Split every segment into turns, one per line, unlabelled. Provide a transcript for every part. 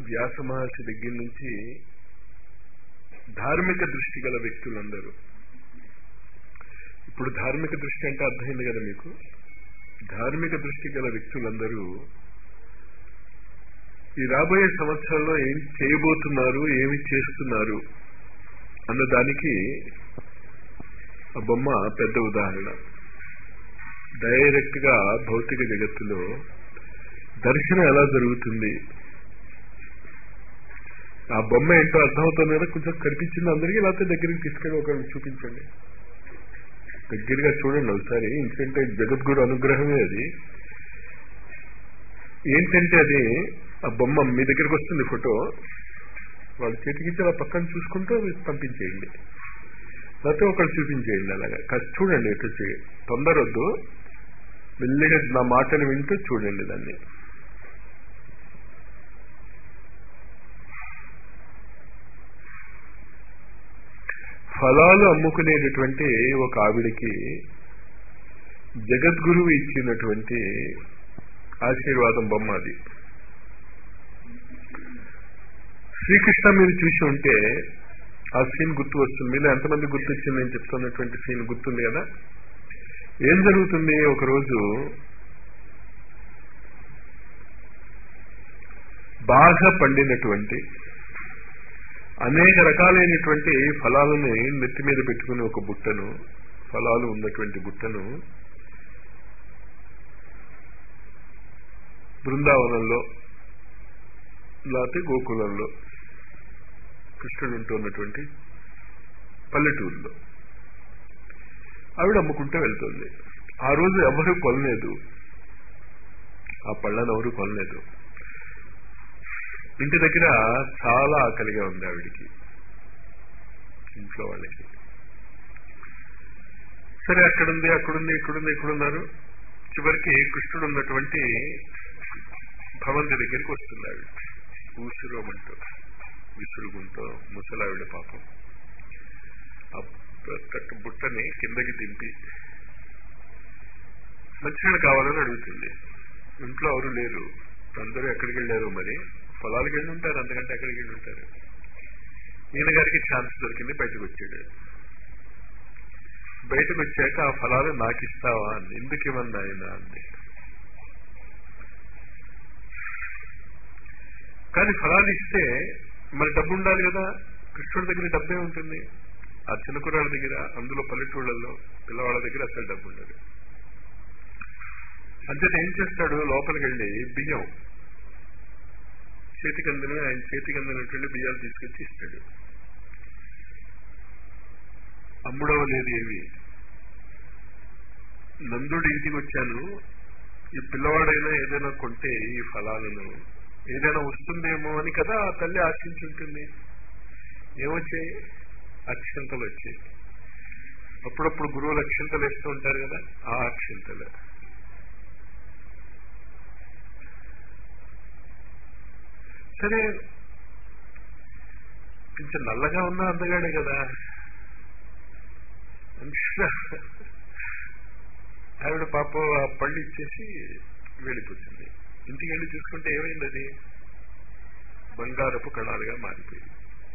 వ్యాస మహర్షి దగ్గర నుంచి ధార్మిక దృష్టి గల వ్యక్తులందరూ ఇప్పుడు ధార్మిక దృష్టి అంటే అర్థమైంది కదా మీకు ధార్మిక దృష్టి గల వ్యక్తులందరూ ఈ రాబోయే సంవత్సరంలో ఏం చేయబోతున్నారు ఏమి చేస్తున్నారు అన్న దానికి ఆ బొమ్మ పెద్ద ఉదాహరణ డైరెక్ట్ గా భౌతిక జగత్తులో దర్శనం ఎలా జరుగుతుంది ఆ బొమ్మ ఏంటో అర్థమవుతుంది కదా కొంచెం కనిపించింది అందరికీ లేకపోతే దగ్గరికి తీసుకెళ్ళి ఒకళ్ళు చూపించండి దగ్గరగా చూడండి ఒకసారి ఎందుకంటే జగద్గురు అనుగ్రహమే అది ఏంటంటే అది ఆ బొమ్మ మీ దగ్గరికి వస్తుంది ఫోటో వాళ్ళ చేతికిచ్చి అలా పక్కన చూసుకుంటూ పంపించేయండి లేకపోతే ఒకళ్ళు చూపించేయండి అలాగా కాస్త చూడండి ఎటు తొందర వద్దు మెల్లిగా నా మాటలు వింటూ చూడండి దాన్ని ఫలాలు అమ్ముకునేటటువంటి ఒక ఆవిడికి జగద్గురువు ఇచ్చినటువంటి ఆశీర్వాదం బొమ్మ అది శ్రీకృష్ణ మీరు చూసి ఉంటే ఆ సీన్ గుర్తు వస్తుంది మీలో ఎంతమంది గుర్తు వచ్చింది నేను చెప్తున్నటువంటి సీన్ గుర్తుంది కదా ఏం జరుగుతుంది ఒకరోజు బాగా పండినటువంటి అనేక రకాలైనటువంటి ఫలాలని నెత్తి మీద పెట్టుకుని ఒక బుట్టను ఫలాలు ఉన్నటువంటి బుట్టను బృందావనంలో లేకపోతే గోకులంలో కృష్ణుడు ఉంటున్నటువంటి పల్లెటూరులో ఆవిడ అమ్ముకుంటూ వెళ్తుంది ఆ రోజు ఎవరు కొనలేదు ఆ పళ్ళను ఎవరు కొనలేదు ఇంటి దగ్గర చాలా ఆకలిగా ఉంది ఆవిడికి ఇంట్లో వాళ్ళకి సరే అక్కడుంది అక్కడుంది ఇక్కడుంది ఇక్కడున్నారు చివరికి కృష్ణుడు ఉన్నటువంటి భవంతి దగ్గరికి వస్తుంది ఆవిడ ఊసురోమంటూ విసురుగుంటూ ముసలావిడ పాపం ఆ కట్టు బుట్టని కిందకి దింపి మంచినీళ్ళు కావాలని అడుగుతుంది ఇంట్లో ఎవరు లేరు అందరూ ఎక్కడికి వెళ్ళారు మరి పొలాలకు వెళ్ళి ఉంటారు అంతకంటే ఎక్కడికి వెళ్ళి ఉంటారు ఈయన గారికి ఛాన్స్ దొరికింది బయటకు వచ్చాడు బయటకు వచ్చాక ఆ ఫలాలు నాకు ఇస్తావా అంది ఎందుకు ఇవ్వండి ఆయన అంది కానీ ఫలాలు ఇస్తే మరి డబ్బు ఉండాలి కదా కృష్ణుడి దగ్గర డబ్బే ఉంటుంది ఆ చిన్నకురాళ్ళ దగ్గర అందులో పల్లెటూళ్ళల్లో పిల్లవాళ్ళ దగ్గర అసలు డబ్బు ఉండదు అంతేత ఏం చేస్తాడు లోపలికి వెళ్ళి బియ్యం చేతికి అందిన ఆయన చేతికి అందినటువంటి బియ్యాలు తీసుకొచ్చి ఇస్తాడు అమ్ముడవ లేదు ఏవి నందుడు ఇంటికి వచ్చాను ఈ పిల్లవాడైనా ఏదైనా కొంటే ఈ ఫలాలను ఏదైనా వస్తుందేమో అని కదా ఆ తల్లి ఆశించుంటుంది ఏమొచ్చాయి అక్షంతలు వచ్చాయి అప్పుడప్పుడు గురువులు అక్షంతలు వేస్తూ ఉంటారు కదా ఆ అక్షంతలు సరే కొంచెం నల్లగా ఉన్నా అందగాడే కదా ఆవిడ పాప ఆ పళ్ళు ఇచ్చేసి వెళ్ళిపోతుంది ఇంటికి వెళ్ళి చూసుకుంటే ఏమైంది అది బంగారపు కణాలుగా మారిపోయింది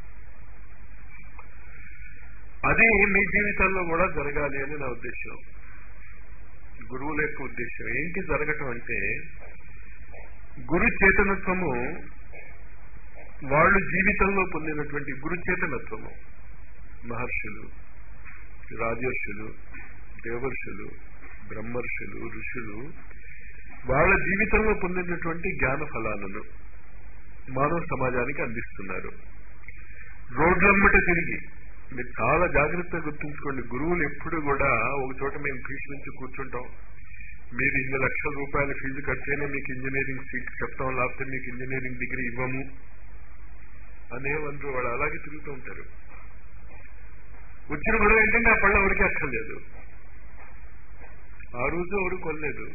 అది మీ జీవితాల్లో కూడా జరగాలి అని నా ఉద్దేశం గురువుల యొక్క ఉద్దేశం ఏంటి జరగటం అంటే గురు చేతనత్వము వాళ్ళు జీవితంలో పొందినటువంటి గురు చేతనత్వము మహర్షులు రాజర్షులు దేవర్షులు బ్రహ్మర్షులు ఋషులు వాళ్ళ జీవితంలో పొందినటువంటి జ్ఞాన ఫలాలను మానవ సమాజానికి అందిస్తున్నారు రోడ్లమ్మట తిరిగి మీరు చాలా జాగ్రత్తగా గుర్తుంచుకోండి గురువులు ఎప్పుడు కూడా ఒక చోట మేము ఫీజు నుంచి కూర్చుంటాం మీరు ఇన్ని లక్షల రూపాయల ఫీజు కడితేనే మీకు ఇంజనీరింగ్ సీట్ చెప్తాం లేకపోతే మీకు ఇంజనీరింగ్ డిగ్రీ ఇవ్వము అనేవందరూ వాళ్ళు అలాగే తిరుగుతూ ఉంటారు వచ్చిన గొడవ ఏంటంటే ఆ పళ్ళు ఎవరికి అక్కర్లేదు ఆ రోజు ఎవరు కొనలేదు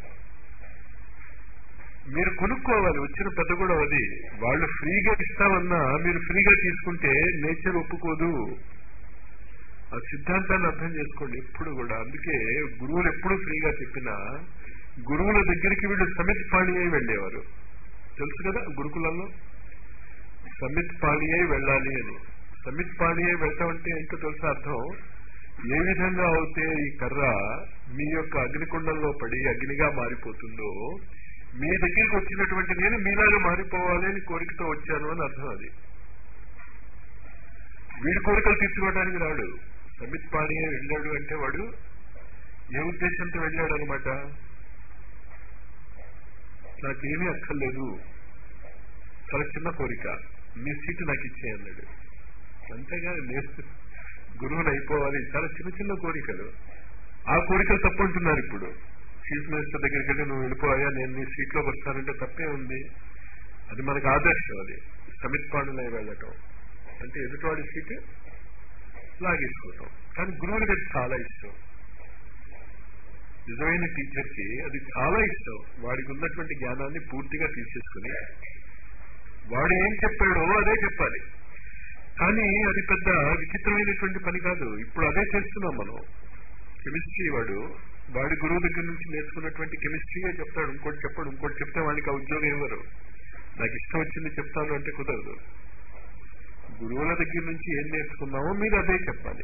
మీరు కొనుక్కోవాలి వచ్చిన పెద్ద కూడా అది వాళ్ళు ఫ్రీగా ఇస్తామన్నా మీరు ఫ్రీగా తీసుకుంటే నేచర్ ఒప్పుకోదు ఆ సిద్ధాంతాన్ని అర్థం చేసుకోండి ఎప్పుడు కూడా అందుకే గురువులు ఎప్పుడు ఫ్రీగా చెప్పినా గురువుల దగ్గరికి వీళ్ళు సమిత్ పాణి అయి వెళ్ళేవారు తెలుసు కదా గురుకులంలో సమిత్ పాణియే వెళ్ళాలి అని సమిత్ పాణియే వెళ్ళటం అంటే ఏంటో తెలుసా అర్థం ఏ విధంగా అయితే ఈ కర్ర మీ యొక్క అగ్నికుండంలో పడి అగ్నిగా మారిపోతుందో మీ దగ్గరికి వచ్చినటువంటి నేను మీలాగా మారిపోవాలి అని కోరికతో వచ్చాను అని అర్థం అది వీడి కోరికలు తీర్చుకోవడానికి రాడు సమిత్ పాణియే వెళ్ళాడు అంటే వాడు ఏ ఉద్దేశంతో వెళ్ళాడు అనమాట నాకేమీ అక్కర్లేదు చాలా చిన్న కోరిక నీ సీటు నాకు ఇచ్చే అన్నాడు అంతేగాని నేను గురువుని అయిపోవాలి చాలా చిన్న చిన్న కోరికలు ఆ కోరికలు తప్పంటున్నారు ఇప్పుడు చీఫ్ మినిస్టర్ దగ్గరికి వెళ్ళి నువ్వు వెళ్ళిపోయా నేను నీ సీట్లోకి వస్తానంటే తప్పే ఉంది అది మనకు ఆదర్శం అది సమిత్ పాండులై వెళ్ళటం అంటే ఎదుటివాడి సీటు లాగేసుకోవటం కానీ గురువులకి అది చాలా ఇష్టం నిజమైన టీచర్ కి అది చాలా ఇష్టం వాడికి ఉన్నటువంటి జ్ఞానాన్ని పూర్తిగా తీసేసుకుని వాడు ఏం చెప్పాడో అదే చెప్పాలి కానీ అది పెద్ద విచిత్రమైనటువంటి పని కాదు ఇప్పుడు అదే చేస్తున్నాం మనం కెమిస్ట్రీ వాడు వాడి గురువు దగ్గర నుంచి నేర్చుకున్నటువంటి కెమిస్ట్రీయే చెప్తాడు ఇంకోటి చెప్పాడు ఇంకోటి చెప్తే వాడికి ఆ ఉద్యోగం ఇవ్వరు నాకు ఇష్టం వచ్చింది చెప్తాను అంటే కుదరదు గురువుల దగ్గర నుంచి ఏం నేర్చుకున్నామో మీరు అదే చెప్పాలి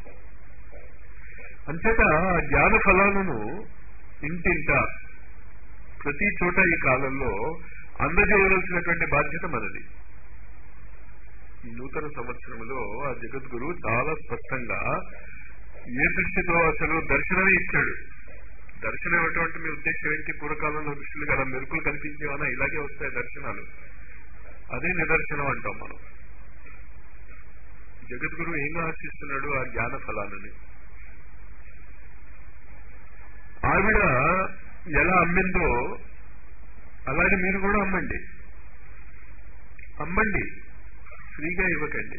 అంచేత ఆ జ్ఞాన ఫలాలను ఇంటింట ప్రతి చోట ఈ కాలంలో అందజేయవలసినటువంటి బాధ్యత మనది ఈ నూతన సంవత్సరంలో ఆ జగద్గురు చాలా స్పష్టంగా ఏ దృష్టితో అసలు దర్శనమే ఇచ్చాడు దర్శనం ఇవ్వటం మీ ఉద్దేశం ఏంటి పూర్వకాలంలో ఋషులు కదా మెరుపులు కనిపించేవనా ఇలాగే వస్తాయి దర్శనాలు అదే నిదర్శనం అంటాం మనం జగద్గురు ఏం ఆశిస్తున్నాడు ఆ జ్ఞాన ఫలాలని ఆవిడ ఎలా అమ్మిందో అలాగే మీరు కూడా అమ్మండి అమ్మండి ఫ్రీగా ఇవ్వకండి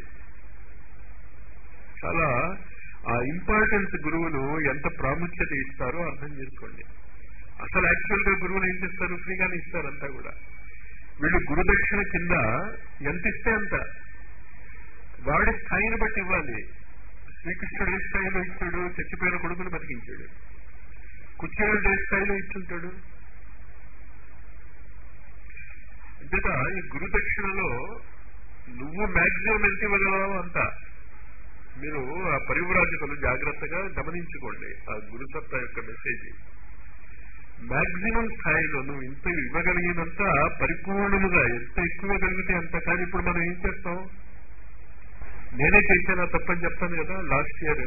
చాలా ఆ ఇంపార్టెన్స్ గురువులు ఎంత ప్రాముఖ్యత ఇస్తారో అర్థం చేసుకోండి అసలు యాక్చువల్ గా గురువులు ఏం చేస్తారు ఫ్రీగానే ఇస్తారు అంతా కూడా వీళ్ళు గురుదక్షిణ కింద ఎంత ఇస్తే అంత వాడి స్థాయిని బట్టి ఇవ్వాలి శ్రీకృష్ణుడు ఏ స్థాయిలో ఇచ్చాడు చచ్చిపోయిన కొడుకును బతికించాడు కుచేరుడు ఏ స్థాయిలో ఇచ్చుంటాడు అంతేత ఈ గురుదక్షిణలో నువ్వు మాక్సిమం ఎంత ఇవ్వగలవు అంత మీరు ఆ పరివ్రాజకులు జాగ్రత్తగా గమనించుకోండి ఆ గురుసత్త యొక్క మెసేజ్ మాక్సిమం స్థాయిలో నువ్వు ఇంత ఇవ్వగలిగినంత పరిపూర్ణముగా ఎంత ఎక్కువ ఇవ్వగలిగితే అంత కానీ ఇప్పుడు మనం ఏం చేస్తాం నేనే చేశాను తప్పని చెప్తాను కదా లాస్ట్ ఇయర్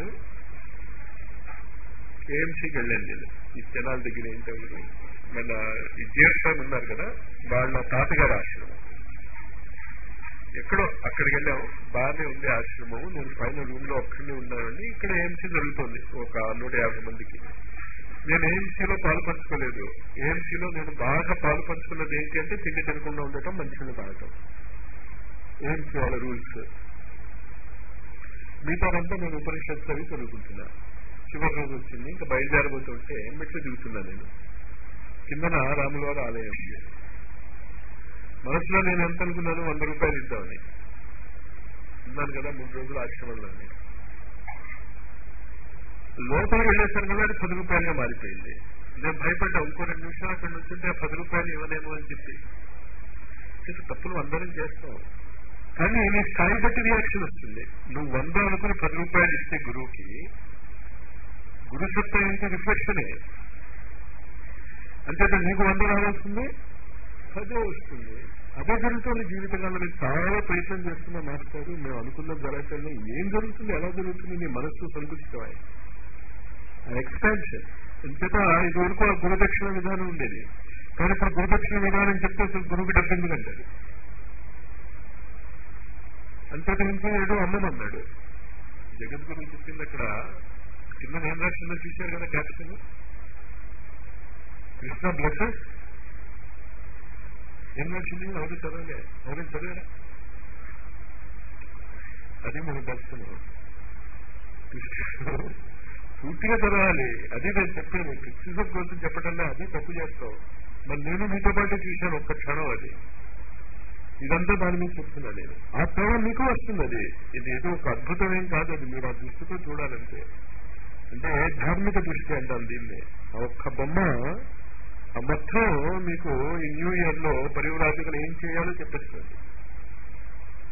కేఎంసీకి వెళ్ళాను నేను ఈ తెనాల దగ్గర ఏంటంటే మన ఈ జీఎస్ఆర్ ఉన్నారు కదా వాళ్ళ తాతగారి ఆశ్రమం ఎక్కడో అక్కడికి వెళ్ళాం బాగానే ఉంది ఆశ్రమం నేను పైన రూమ్ లో ఒక్కడినే ఉన్నానండి ఇక్కడ ఏఎంసీ జరుగుతుంది ఒక నూట యాభై మందికి నేను ఏఎంసీలో పాలు పంచుకోలేదు ఏఎంసీలో నేను బాగా పాలు పంచుకున్నది ఏంటి అంటే తిండి తినకుండా ఉండటం మంచిగా తాగటం ఏఎంసీ వాళ్ళ రూల్స్ మిగతాదంతా నేను ఉపనిషత్తు అవి చదువుకుంటున్నా చివరి రోజు వచ్చింది ఇంకా బయలుదేరబోతుంటే మెట్లు దిగుతున్నా నేను కిందన రాములవారి ఆలయం ఉంది మనసులో నేను ఎంత అనుకున్నాను వంద రూపాయలు ఇద్దామని ఉన్నాను కదా మూడు రోజులు ఆశ్రమంలోని లోపలికి వెళ్ళేసరికి అది పది రూపాయలుగా మారిపోయింది నేను భయపడ్డా ఇంకో రెండు నిమిషాలు అక్కడ నుంచుంటే ఆ పది రూపాయలు ఇవ్వనేమో అని చెప్పి చెప్పి తప్పులు అందరం చేస్తాం కానీ నీ స్థాయి బట్టి రియాక్షన్ వస్తుంది నువ్వు వంద అనుకుని పది రూపాయలు ఇస్తే గురువుకి గురు సత్తా ఏంటి రిఫ్లెక్షనే అంతేత నీకు వంద రావాల్సింది పదే వస్తుంది అదే జరుగుతుంది జీవితకాలంలో నేను చాలా ప్రయత్నం చేస్తున్నా మాస్టారు మేము అనుకున్నది జరగట్లేదు ఏం జరుగుతుంది ఎలా జరుగుతుంది నీ మనస్సు సంకుచితమై ఎక్స్పాన్షన్ ఎంతట ఇదివరకు ఆ గురుదక్షిణ విధానం ఉండేది కానీ ఇప్పుడు గురుదక్షిణ విధానం చెప్తే అసలు గురువుకి డబ్బెందుకు అంటారు అంతటి నుంచి ఏదో అమ్మమన్నాడు జగద్గురు చెప్పింది అక్కడ కింద ఏం రాసిందో చూశారు కదా క్యాప్షన్ కృష్ణ బ్లెసెస్ ఏం రాసింది ఎవరు చదవలే ఎవరు చదివారా అది మన దర్శనం పూర్తిగా చదవాలి అది నేను చెప్పాను క్రిస్టిజం కోసం చెప్పటంలో అది తప్పు చేస్తాం మరి నేను మీతో పాటు చూశాను ఒక్క క్షణం అది ఇదంతా దాని మీద చెప్తున్నా నేను ఆ క్షణం మీకు వస్తుంది అది ఇది ఏదో ఒక అద్భుతం ఏం కాదు అది మీరు ఆ దృష్టితో చూడాలంటే అంటే ధార్మిక దృష్టి అంటాం దీన్ని ఆ ఒక్క బొమ్మ ఆ మొత్తం మీకు ఈ న్యూ ఇయర్ లో పరివరాజకులు ఏం చేయాలో చెప్పేస్తుంది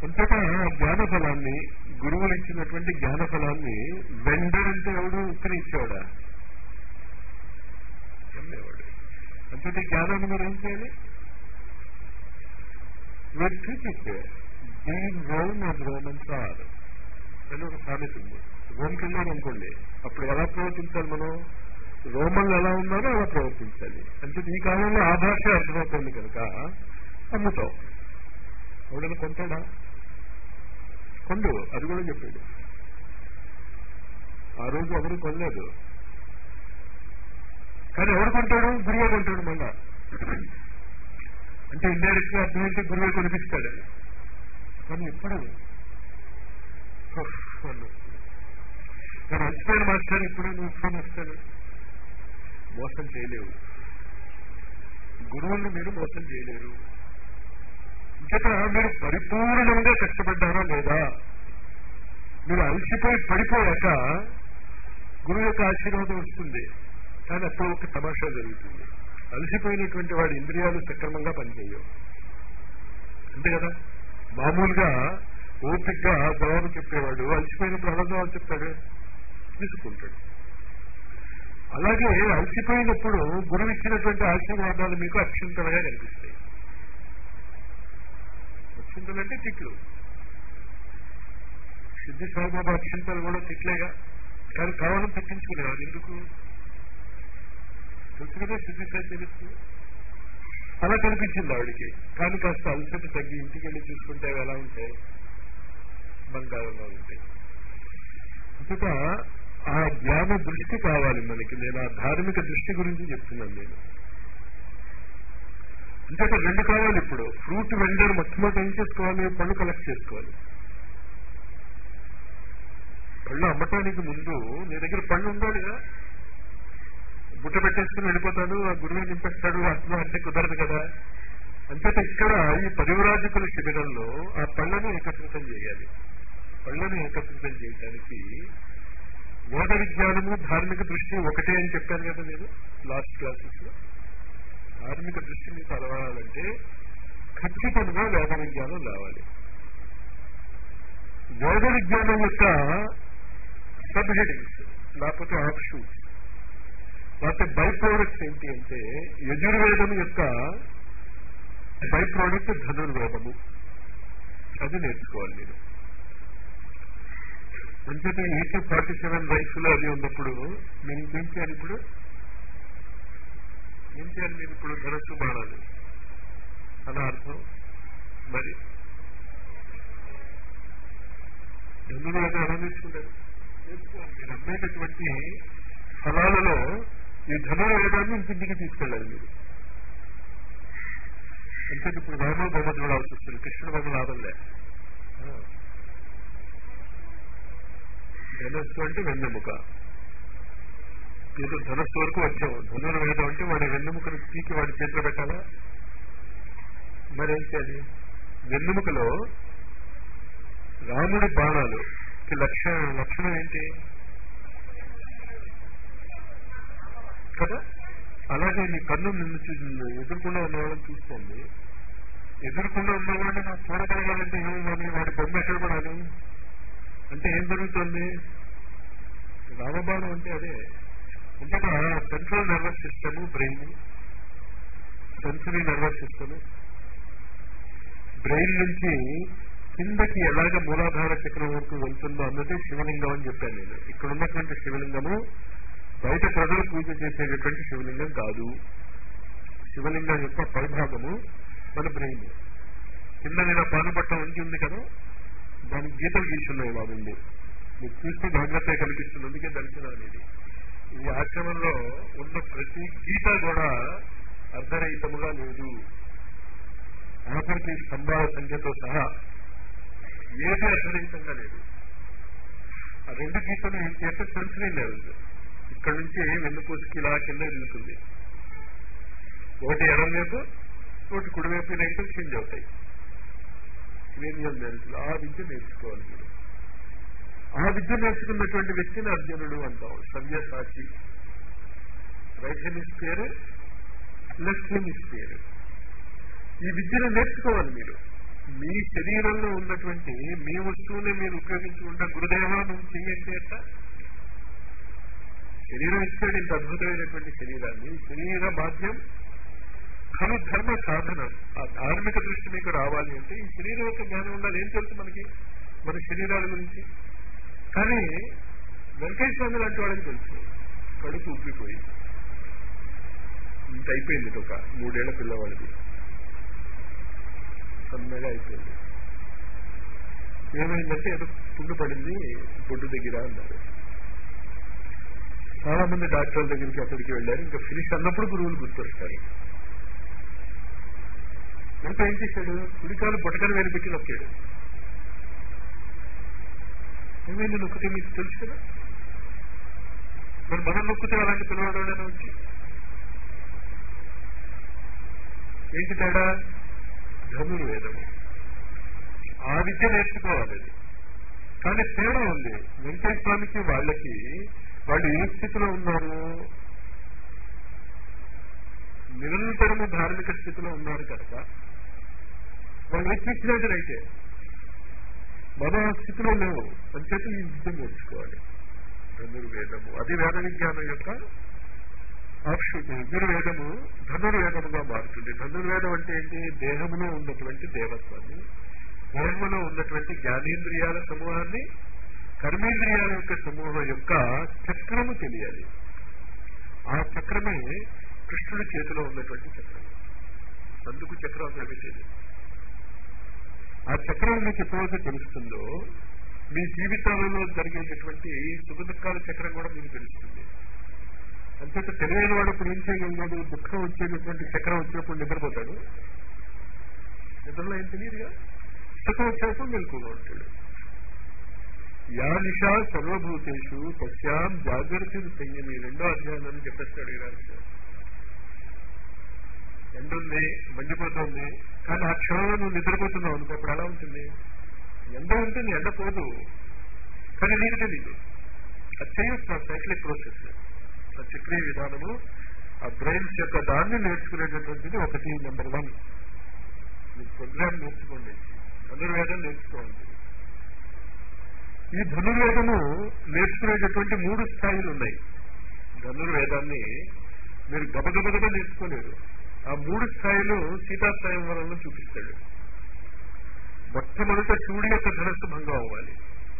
అంతటా జ్ఞాన ఫలాన్ని గురువులు ఇచ్చినటువంటి జ్ఞాన ఫలాన్ని వెండర్ అంటే ఎవడు ఉత్తరి ఇచ్చేవాడా అమ్మేవాడు అంతటి జ్ఞానాన్ని మీరు ఏం చేయాలి మీరు చూపిస్తే దీని రోమ్ అది రోమన్స్ ఆర్ అని ఒక సామెత ఉంది రోమ్కి వెళ్ళారు అనుకోండి అప్పుడు ఎలా ప్రవర్తించాలి మనం రోమన్లు ఎలా ఉన్నారో అలా ప్రవర్తించాలి అంటే ఈ కాలంలో ఆ భాష అర్థమవుతుంది కనుక అమ్ముతాం ఎవడైనా కొంటాడా కొండు అది కూడా చెప్పాడు ఆ రోజు ఎవరు కొనలేదు కానీ ఎవరు కొంటాడు గురువే కొంటాడు మళ్ళా అంటే ఇండైరెక్ట్ గా అర్థమైతే గురువే కొనిపిస్తాడు కానీ ఎప్పుడు నేను అలసిపోయిన మాస్టర్ ఇప్పుడు నువ్వు ఫోన్ వస్తాను మోసం చేయలేవు గురువుల్ని మీరు మోసం చేయలేరు ఇంకట మీరు పరిపూర్ణంగా కష్టపడ్డారా లేదా మీరు అలసిపోయి పడిపోయాక గురువు యొక్క ఆశీర్వాదం వస్తుంది కానీ అప్పుడు ఒక తమాషా జరుగుతుంది అలసిపోయినటువంటి వాడి ఇంద్రియాలు సక్రమంగా పనిచేయవు అంతే కదా మామూలుగా ఓపిక్గా జవాబు చెప్పేవాడు అలసిపోయినప్పుడు ఎలా జవాబు చెప్తాడు తీసుకుంటాడు అలాగే అలసిపోయినప్పుడు గురువు ఇచ్చినటువంటి ఆశీర్వాదాలు మీకు అక్షంతలుగా కనిపిస్తాయి అక్షంతలు అంటే తిట్లు సిద్ధి సాయిబాబా అక్షంతలు కూడా తిట్లేగా కానీ కావాలని తప్పించుకునేవారు ఎందుకు తెలుసు కదా సిద్ధి సాయి తెలుసు అలా కనిపించింది ఆవిడికి కానీ కాస్త అలసట తగ్గి ఇంటికి వెళ్ళి చూసుకుంటే అవి ఎలా ఉంటాయి బంగారంగా ఉంటాయి ఇంకొక ఆ జ్ఞాన దృష్టి కావాలి మనకి నేను ఆ ధార్మిక దృష్టి గురించి చెప్తున్నాను నేను ఇంకొక రెండు కావాలి ఇప్పుడు ఫ్రూట్ వెండర్ మొట్టమొదటి ఏం చేసుకోవాలి పళ్ళు కలెక్ట్ చేసుకోవాలి పళ్ళు అమ్మటానికి ముందు నీ దగ్గర పళ్ళు ఉండాలిగా బుట్ట పెట్టేసుకుని వెళ్ళిపోతాడు ఆ గురువు నింపేస్తాడు అట్లా అంటే కుదరదు కదా అంతేత ఇక్కడ ఈ పరివరాజకుల శిబిరంలో ఆ పళ్ళను ఏకత్రితం చేయాలి పళ్ళను ఏకత్రితం చేయడానికి వేద విజ్ఞానము ధార్మిక దృష్టి ఒకటే అని చెప్పాను కదా నేను లాస్ట్ క్లాసెస్ లో ధార్మిక దృష్టి మీకు అలవాలంటే ఖచ్చితంగా వేద విజ్ఞానం రావాలి వేద విజ్ఞానం యొక్క సబ్ హెడింగ్స్ లేకపోతే ఆఫ్ షూట్స్ లేకపోతే బై ప్రోడక్ట్స్ ఏంటి అంటే యజుర్వేదం యొక్క బై ప్రోడక్ట్ ధనుర్వేదము అది నేర్చుకోవాలి నేను అంచేత ఎయిటీ ఫార్టీ సెవెన్ రైఫుల్ అది ఉన్నప్పుడు మీరు ఇంకేం చేయాలి ఇప్పుడు ఏం చేయాలి మీరు ఇప్పుడు ధనస్సు బాణాలు అలా అర్థం మరి ధనుర్వేదం ఎలా నేర్చుకుంటారు నేర్చుకోవాలి మీరు అమ్మేటటువంటి ఫలాలలో ఈ ధనుర్వేదాన్ని ఇంటింటికి తీసుకెళ్ళాలి మీరు అంటే ఇప్పుడు రామ బొమ్మ చూడాల్సి వస్తుంది కృష్ణుడు బొమ్మ లాభంలే ధనస్సు అంటే వెన్నెముక ఏదో ధనస్సు వరకు వచ్చాము ధనుర్వేదం అంటే వాడి వెన్నెముకను పీకి వాడి చేతిలో పెట్టాలా మరేం చేయాలి వెన్నెముకలో రాముడి బాణాలు లక్షణ లక్షణం ఏంటి కదా అలాగే నీ కన్ను నిన్ను చూ- ఎదుర్కొండా ఉన్నవాళ్ళని చూస్తోంది ఎదుర్కొండా ఉన్నవాడిని నాకు చూడగలగాలంటే ఏమని వాడి బొమ్మ ఎక్కడ పడాలి అంటే ఏం జరుగుతుంది రామబాణం అంటే అదే అంతటా central nervous system brain sensory nervous system brain నుంచి కిందకి ఎలాగ మూలాధార చక్రం వరకు వెళ్తుందో అన్నది శివలింగం అని చెప్పాను నేను ఇక్కడ ఉన్నటువంటి శివలింగము బయట ప్రజలు పూజ చేసేటటువంటి శివలింగం కాదు శివలింగం యొక్క పైభాగము మన బ్రెయిన్ కింద నేను పానుపట్టం ఉంచి ఉంది కదా దానికి గీతలు గీసున్నాయి బాగుంది మీరు చూస్తే జాగ్రత్తగా కనిపిస్తుంది అందుకే దర్శనం అనేది ఈ ఆశ్రమంలో ఉన్న ప్రతి గీత కూడా అర్ధరహితముగా లేదు ఆఖరికి స్తంభాల సంఖ్యతో సహా ఏది అర్ధరహితంగా లేదు ఆ రెండు గీతలు ఏం చేస్తే సెన్సరీ లెవెల్ ఇక్కడ నుంచి వెన్నుపూసకి ఇలా కింద వెళ్తుంది ఒకటి ఎడం వైపు ఒకటి కుడివైపు లైట్లు చేంజ్ అవుతాయి క్రేనియల్ లెన్సులు ఆ విద్య నేర్చుకోవాలి మీరు ఆ విద్య నేర్చుకున్నటువంటి వ్యక్తిని అర్జునుడు అంటాం సవ్యసాచి రైట్ హెమిస్ఫియర్ లెఫ్ట్ హెమిస్ఫియర్ ఈ విద్యను నేర్చుకోవాలి మీరు మీ శరీరంలో ఉన్నటువంటి మీ వస్తువుని మీరు ఉపయోగించుకుంటా గురుదేవ నువ్వు చెయ్యంటే ఎట్లా శరీరం ఇచ్చాడు ఇంత అద్భుతమైనటువంటి శరీరాన్ని శరీర బాధ్యం ఖలు ధర్మ సాధనం ఆ ధార్మిక దృష్టి మీకు రావాలి అంటే ఈ శరీరం యొక్క జ్ఞానం ఉండాలి ఏం తెలుసు మనకి మన శరీరాల గురించి కానీ వెంకయ్య స్వామి లాంటి వాళ్ళకి తెలుసు కడుపు ఉబ్బిపోయి ఇంత అయిపోయింది ఇది ఒక మూడేళ్ల పిల్లవాడిది సన్నగా అయిపోయింది ఏమైందంటే ఏదో పుండు పడింది బొడ్డు దగ్గర అన్నారు చాలా మంది డాక్టర్ల దగ్గరికి అక్కడికి వెళ్ళారు ఇంకా ఫినిష్ అన్నప్పుడు గురువులు గుర్తొస్తారు ఇంకా ఏం చేశాడు కుడికాలు బొటకలు వేలు పెట్టి నొక్కాడు ఏమైంది నొక్కితే మీకు తెలుసు కదా మరి మనం నొక్కితే అలాంటి పిల్లవాడు వచ్చి ఏంటి తేడా ధనుర్వేదము ఆ విద్య నేర్చుకోవాలి అది కానీ తేడా ఉంది వెంకటేశ్వర స్వామికి వాళ్ళకి వాళ్ళు ఏ స్థితిలో ఉన్నారు నిరంతరము ధార్మిక స్థితిలో ఉన్నారు కనుక వాళ్ళు ఎక్కించినట్టు అయితే మన స్థితిలో లేవు అంచేత ఈ విద్య నేర్చుకోవాలి ధనుర్వేదము అది వేద విజ్ఞానం యొక్క ఆక్షుతి ధనుర్వేదము ధనుర్వేదముగా మారుతుంది ధనుర్వేదం అంటే ఏంటి దేహములో ఉన్నటువంటి దేవత్వాన్ని దేహంలో ఉన్నటువంటి జ్ఞానేంద్రియాల సమూహాన్ని కర్మేంద్రియాల యొక్క సమూహం యొక్క చక్రము తెలియాలి ఆ చక్రమే కృష్ణుడి చేతిలో ఉన్నటువంటి చక్రం అందుకు చక్రం అక్కడ పెట్టేది ఆ చక్రం మీకు ఎప్పుడైతే తెలుస్తుందో మీ జీవితాలలో జరిగేటటువంటి సుఖ దుఃఖాల చక్రం కూడా మీకు తెలుస్తుంది అంతేత తెలియని వాడు ఇప్పుడు ఏం చేయగలిగాడు దుఃఖం వచ్చేటటువంటి చక్రం వచ్చినప్పుడు నిద్రపోతాడు నిద్రలో ఏం తెలియదుగా సుఖం వచ్చినప్పుడు మెలకుగా ఉంటాడు యా నిషా సర్వభూతేషు తస్యాం జాగ్రత్త సంయమి రెండో అధ్యాయాన్ని చెప్పేస్తాడు ఈ రాజు ఎండ ఉంది మండిపోతుంది కానీ ఆ క్షణంలో నువ్వు నిద్రపోతున్నావు అనుకో అప్పుడు ఎలా ఉంటుంది ఎండ ఉంటుంది ఎండ పోదు కానీ నీకు తెలియదు అది చేయొచ్చు ఆ సైక్లిక్ ప్రాసెస్ ఆ చక్రీయ విధానము ఆ బ్రెయిన్స్ యొక్క దాన్ని నేర్చుకునేటటువంటిది ఒకటి నెంబర్ వన్ మీరు ప్రోగ్రామ్ నేర్చుకోండి ధనుర్వేదం నేర్చుకోండి ఈ ధనుర్వేదము నేర్చుకునేటటువంటి మూడు స్థాయిలు ఉన్నాయి ధనుర్వేదాన్ని మీరు గబగబగబ నేర్చుకోలేరు ఆ మూడు స్థాయిలు సీతాస్వయంవరంలో చూపిస్తాడు మొట్టమొదట శివుడి యొక్క ధనస్సు భంగం అవ్వాలి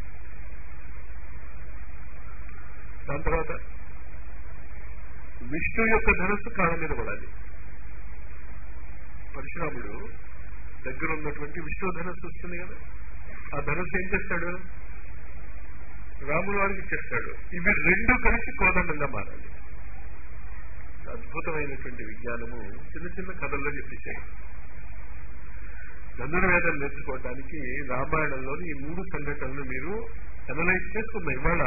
దాని తర్వాత విష్ణు యొక్క ధనస్సు కాళ్ళ మీద పడాలి పరశురాముడు దగ్గర ఉన్నటువంటి విష్ణు ధనస్సు వస్తుంది కదా ఆ ధనస్సు ఏం చేస్తాడు రాముడు వారికి ఇచ్చేస్తాడు ఇవి రెండు కలిసి కోదండంగా మారాలి అద్భుతమైనటువంటి విజ్ఞానము చిన్న చిన్న కథల్లో చెప్పేశాడు ధనుర్వేదం నేర్చుకోవడానికి రామాయణంలోని ఈ మూడు సంఘటనలు మీరు అనలైజ్ చేసుకున్నాయి ఇవాళ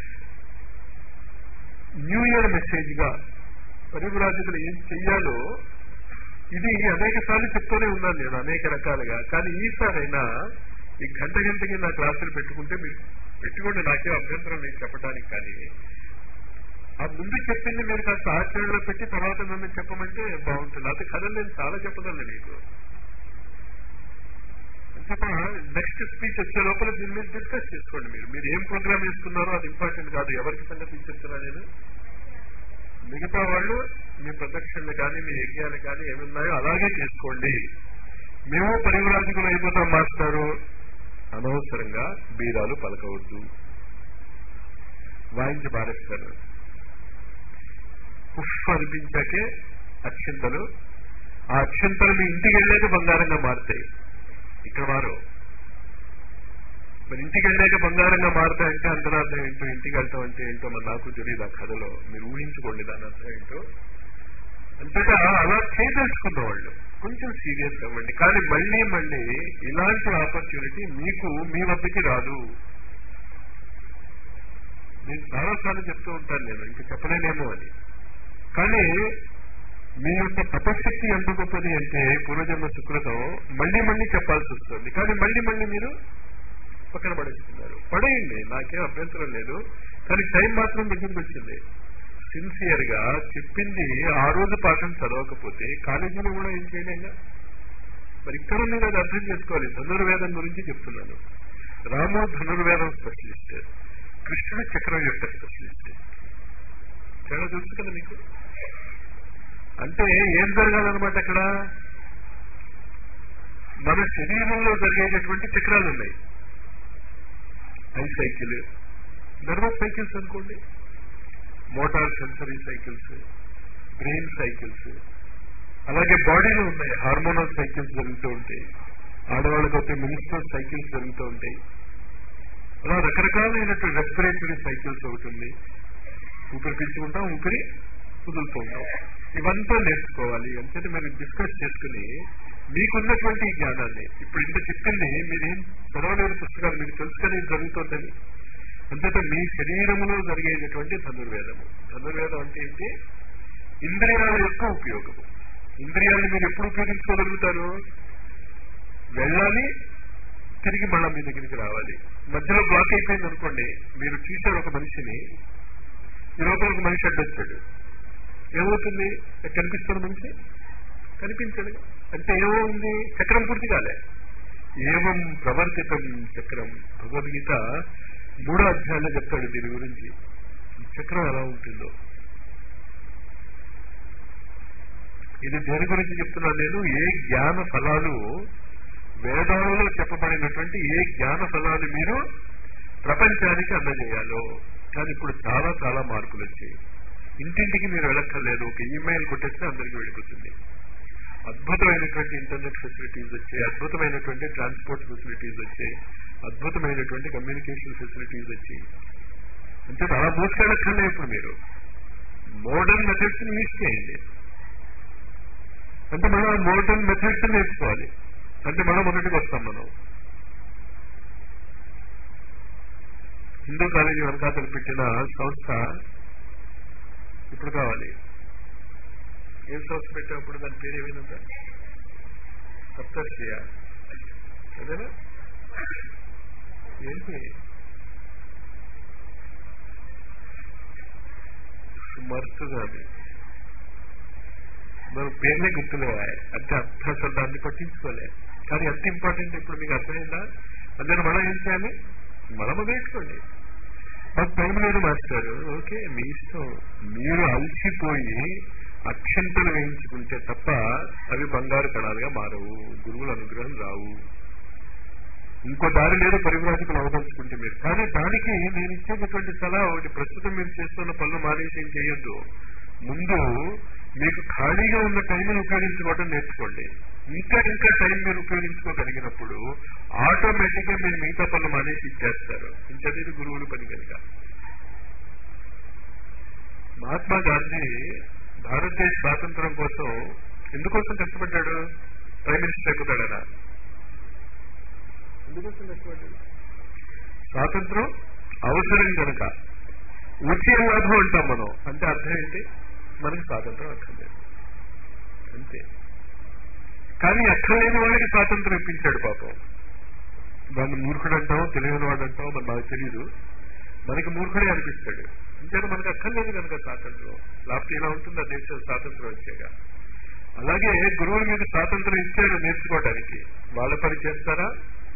న్యూ ఇయర్ మెసేజ్ గా పరివ్రాజకులు ఏం చెయ్యాలో ఇది అనేక సార్లు చెప్తూనే ఉన్నాను నేను అనేక రకాలుగా కానీ ఈసారైనా ఈ గంట గంటకి నా క్లాసులు పెట్టుకుంటే మీరు పెట్టుకోండి నాకే అభ్యంతరం లేదు చెప్పడానికి కానీ ఆ ముందు చెప్పింది మీరు కాస్త ఆచరణలో పెట్టి తర్వాత నన్ను చెప్పమంటే బాగుంటుంది అది కథలు నేను చాలా చెప్పగలను మీకు నెక్స్ట్ స్పీచ్ వచ్చే లోపల దీని మీద డిస్కస్ చేసుకోండి మీరు మీరు ఏం ప్రోగ్రామ్ వేసుకున్నారో అది ఇంపార్టెంట్ కాదు ఎవరికి సంగతి చెప్తున్నా నేను మిగతా వాళ్ళు మీ ప్రదక్షిణలు కానీ మీ యజ్ఞాలు కానీ ఏమున్నాయో అలాగే చేసుకోండి మేము పరివరాజకులు అయిపోతాం మాస్టారు అనవసరంగా బీరాలు పలకవద్దు వాయించి పారేస్తారు పుష్ప అనిపించాకే అక్షింతలు ఆ అక్షింతలు మీ ఇంటికి వెళ్ళాక బంగారంగా మారుతాయి ఇక్కడ వారు మరి ఇంటికి వెళ్ళాక బంగారంగా మారుతాయంటే అంతరార్థం ఏంటో ఇంటికి వెళ్తాం అంటే ఏంటో మరి నాకు తెలియదు ఆ కథలో మీరు ఊహించుకోండి దాని అర్థం ఏంటో అంతేగా అలా చేయదలుచుకున్న వాళ్ళు కొంచెం సీరియస్ అవ్వండి కానీ మళ్ళీ మళ్ళీ ఇలాంటి ఆపర్చునిటీ మీకు మీ వద్దకి రాదు నేను చాలాసార్లు చెప్తూ ఉంటాను నేను ఇంక చెప్పలేనేమో అని కానీ మీ యొక్క తపశక్తి ఎంత గొప్పది అంటే పూర్వజన్మ సుకృతం మళ్ళీ మళ్ళీ చెప్పాల్సి వస్తుంది కానీ మళ్ళీ మళ్ళీ మీరు పక్కన పడేస్తున్నారు పడేయండి నాకేం అభ్యంతరం లేదు కానీ టైం మాత్రం దగ్గరికి వచ్చింది సిన్సియర్ గా చెప్పింది ఆ రోజు పాఠం చదవకపోతే కాలేజీలో కూడా ఏం చేయలేంగా మరి ఇక్కడ మీరు అది అర్థం చేసుకోవాలి ధనుర్వేదం గురించి చెప్తున్నాను రాము ధనుర్వేదం స్పెషలిస్ట్ కృష్ణుడు చక్రం యొక్క స్పెషలిస్ట్ చాలా తెలుసు కదా మీకు అంటే ఏం జరగాలన్నమాట అక్కడ మన శరీరంలో జరిగేటటువంటి చక్రాలు ఉన్నాయి ఐ సైకిల్ నర్వస్ సైకిల్స్ అనుకోండి motor sensory cycles brain cycles అలాగే బాడీలో ఉన్నాయి హార్మోనల్ సైకిల్స్ జరుగుతూ ఉంటాయి ఆడవాళ్ళకి అయితే మినిస్టర్ సైకిల్స్ జరుగుతూ ఉంటాయి అలా రకరకాలైనటువంటి రెస్పిరేటరీ సైకిల్స్ అవుతుంది ఊపిరి పీల్చుకుంటాం ఊపిరి కుదులుతూ ఉంటాం ఇవంతా నేర్చుకోవాలి అంటే మీరు డిస్కస్ చేసుకుని మీకున్నటువంటి ఈ జ్ఞానాన్ని ఇప్పుడు ఇంత చెప్పింది మీరేం చదవలేని పుస్తకాలు మీకు తెలుసు కదా ఇది జరుగుతుందని అంతటా మీ శరీరములో జరిగేటటువంటి ధనుర్వేదము ధనుర్వేదం అంటే ఏంటి ఇంద్రియాల యొక్క ఉపయోగము ఇంద్రియాలను మీరు ఎప్పుడు ఉపయోగించుకోగలుగుతారు వెళ్ళాలి తిరిగి మళ్ళా మీ దగ్గరికి రావాలి మధ్యలో బ్లాక్ అయిపోయింది అనుకోండి మీరు చూశారు ఒక మనిషిని ఈ లోపల ఒక మనిషి అడ్డొచ్చాడు ఏమవుతుంది కనిపిస్తున్న మనిషి కనిపించడు అంటే ఏమో ఉంది చక్రం పూర్తి కాలే ఏవం ప్రవర్తితం చక్రం భగవద్గీత మూడో అధ్యాయంలో చెప్తాడు దీని గురించి ఈ చక్రం ఎలా ఉంటుందో ఇది దేని గురించి చెప్తున్నాను నేను ఏ జ్ఞాన ఫలాలు వేదాలలో చెప్పబడినటువంటి ఏ జ్ఞాన ఫలాలు మీరు ప్రపంచానికి అందజేయాలో కానీ ఇప్పుడు చాలా చాలా మార్పులు వచ్చాయి ఇంటింటికి మీరు వెళ్ళక్కర్లేదు ఒక ఈమెయిల్ కొట్టేస్తే అందరికీ వెళ్ళిపోతుంది అద్భుతమైనటువంటి ఇంటర్నెట్ ఫెసిలిటీస్ వచ్చాయి అద్భుతమైనటువంటి ట్రాన్స్పోర్ట్ ఫెసిలిటీస్ వచ్చాయి అద్భుతమైనటువంటి కమ్యూనికేషన్ ఫెసిలిటీస్ వచ్చాయి అంటే అలా మోసుకెళ్ళక్కర్లే ఇప్పుడు మీరు మోడర్న్ మెథడ్స్ ని యూజ్ చేయండి అంటే మనం మోడర్న్ మెథడ్స్ నేర్చుకోవాలి అంటే మనం మొదటికి వస్తాం మనం హిందూ కాలేజీ వెనకాతలు పెట్టిన సంస్థ ఇప్పుడు కావాలి ఏం సంస్థ పెట్టినప్పుడు దాని పేరు ఏమైందంట సప్తర్షియ అదేనా ఏంటి సుమర్తుగా అది మన పేర్లే గుర్తులేవా అంటే అర్థ అసలు దాన్ని పట్టించుకోలే కానీ ఎంత ఇంపార్టెంట్ ఇప్పుడు మీకు అర్థమైందా అందులో మనం ఏం చేయాలి మనం నేర్చుకోండి మాకు టైం లేదు మాస్టర్ ఓకే మీ ఇష్టం మీరు అలసిపోయి అక్షంతలు వేయించుకుంటే తప్ప అవి బంగారు కణాలుగా మారవు గురువుల అనుగ్రహం రావు ఇంకో దారి లేదు పరివ్రాజకులు అవదలుచుకుంటే మీరు కానీ దానికి నేను ఇచ్చేటటువంటి సలహా ఒకటి ప్రస్తుతం మీరు చేస్తున్న పనులు మానేసి ఏం చేయొద్దు ముందు మీకు ఖాళీగా ఉన్న టైంని ఉపయోగించుకోవడం నేర్చుకోండి ఇంకా ఇంకా టైం మీరు ఉపయోగించుకోగలిగినప్పుడు ఆటోమేటిక్ గా మీరు మిగతా పనులు మానేసి ఇచ్చేస్తారు ఇంకది గురువులు పని కనుక మహాత్మా గాంధీ భారతదేశ స్వాతంత్రం కోసం ఎందుకోసం కష్టపడ్డాడు ప్రైమ్ మినిస్టర్ అయిపోతాడనా ఎందుకోసం కష్టపడ్డాడు స్వాతంత్రం అవసరం కనుక వచ్చే లాభం అంటాం మనం అంటే అర్థం ఏంటి మనకి స్వాతంత్రం అక్కర్లేదు అంతే కానీ అక్కర్లేని వాడికి స్వాతంత్రం ఇప్పించాడు పాపం దాన్ని మూర్ఖుడు అంటాం తెలియని వాడు అంటాం మరి నాకు తెలియదు మనకి మూర్ఖుడే అనిపిస్తాడు ఇంకేనా మనకు అక్కర్లేదు కనుక స్వాతంత్రం లేకపోతే ఇలా ఉంటుంది ఆ దేశం స్వాతంత్రం వచ్చాక అలాగే గురువులు మీకు స్వాతంత్రం ఇచ్చాడు నేర్చుకోవడానికి వాళ్ళ పని చేస్తారా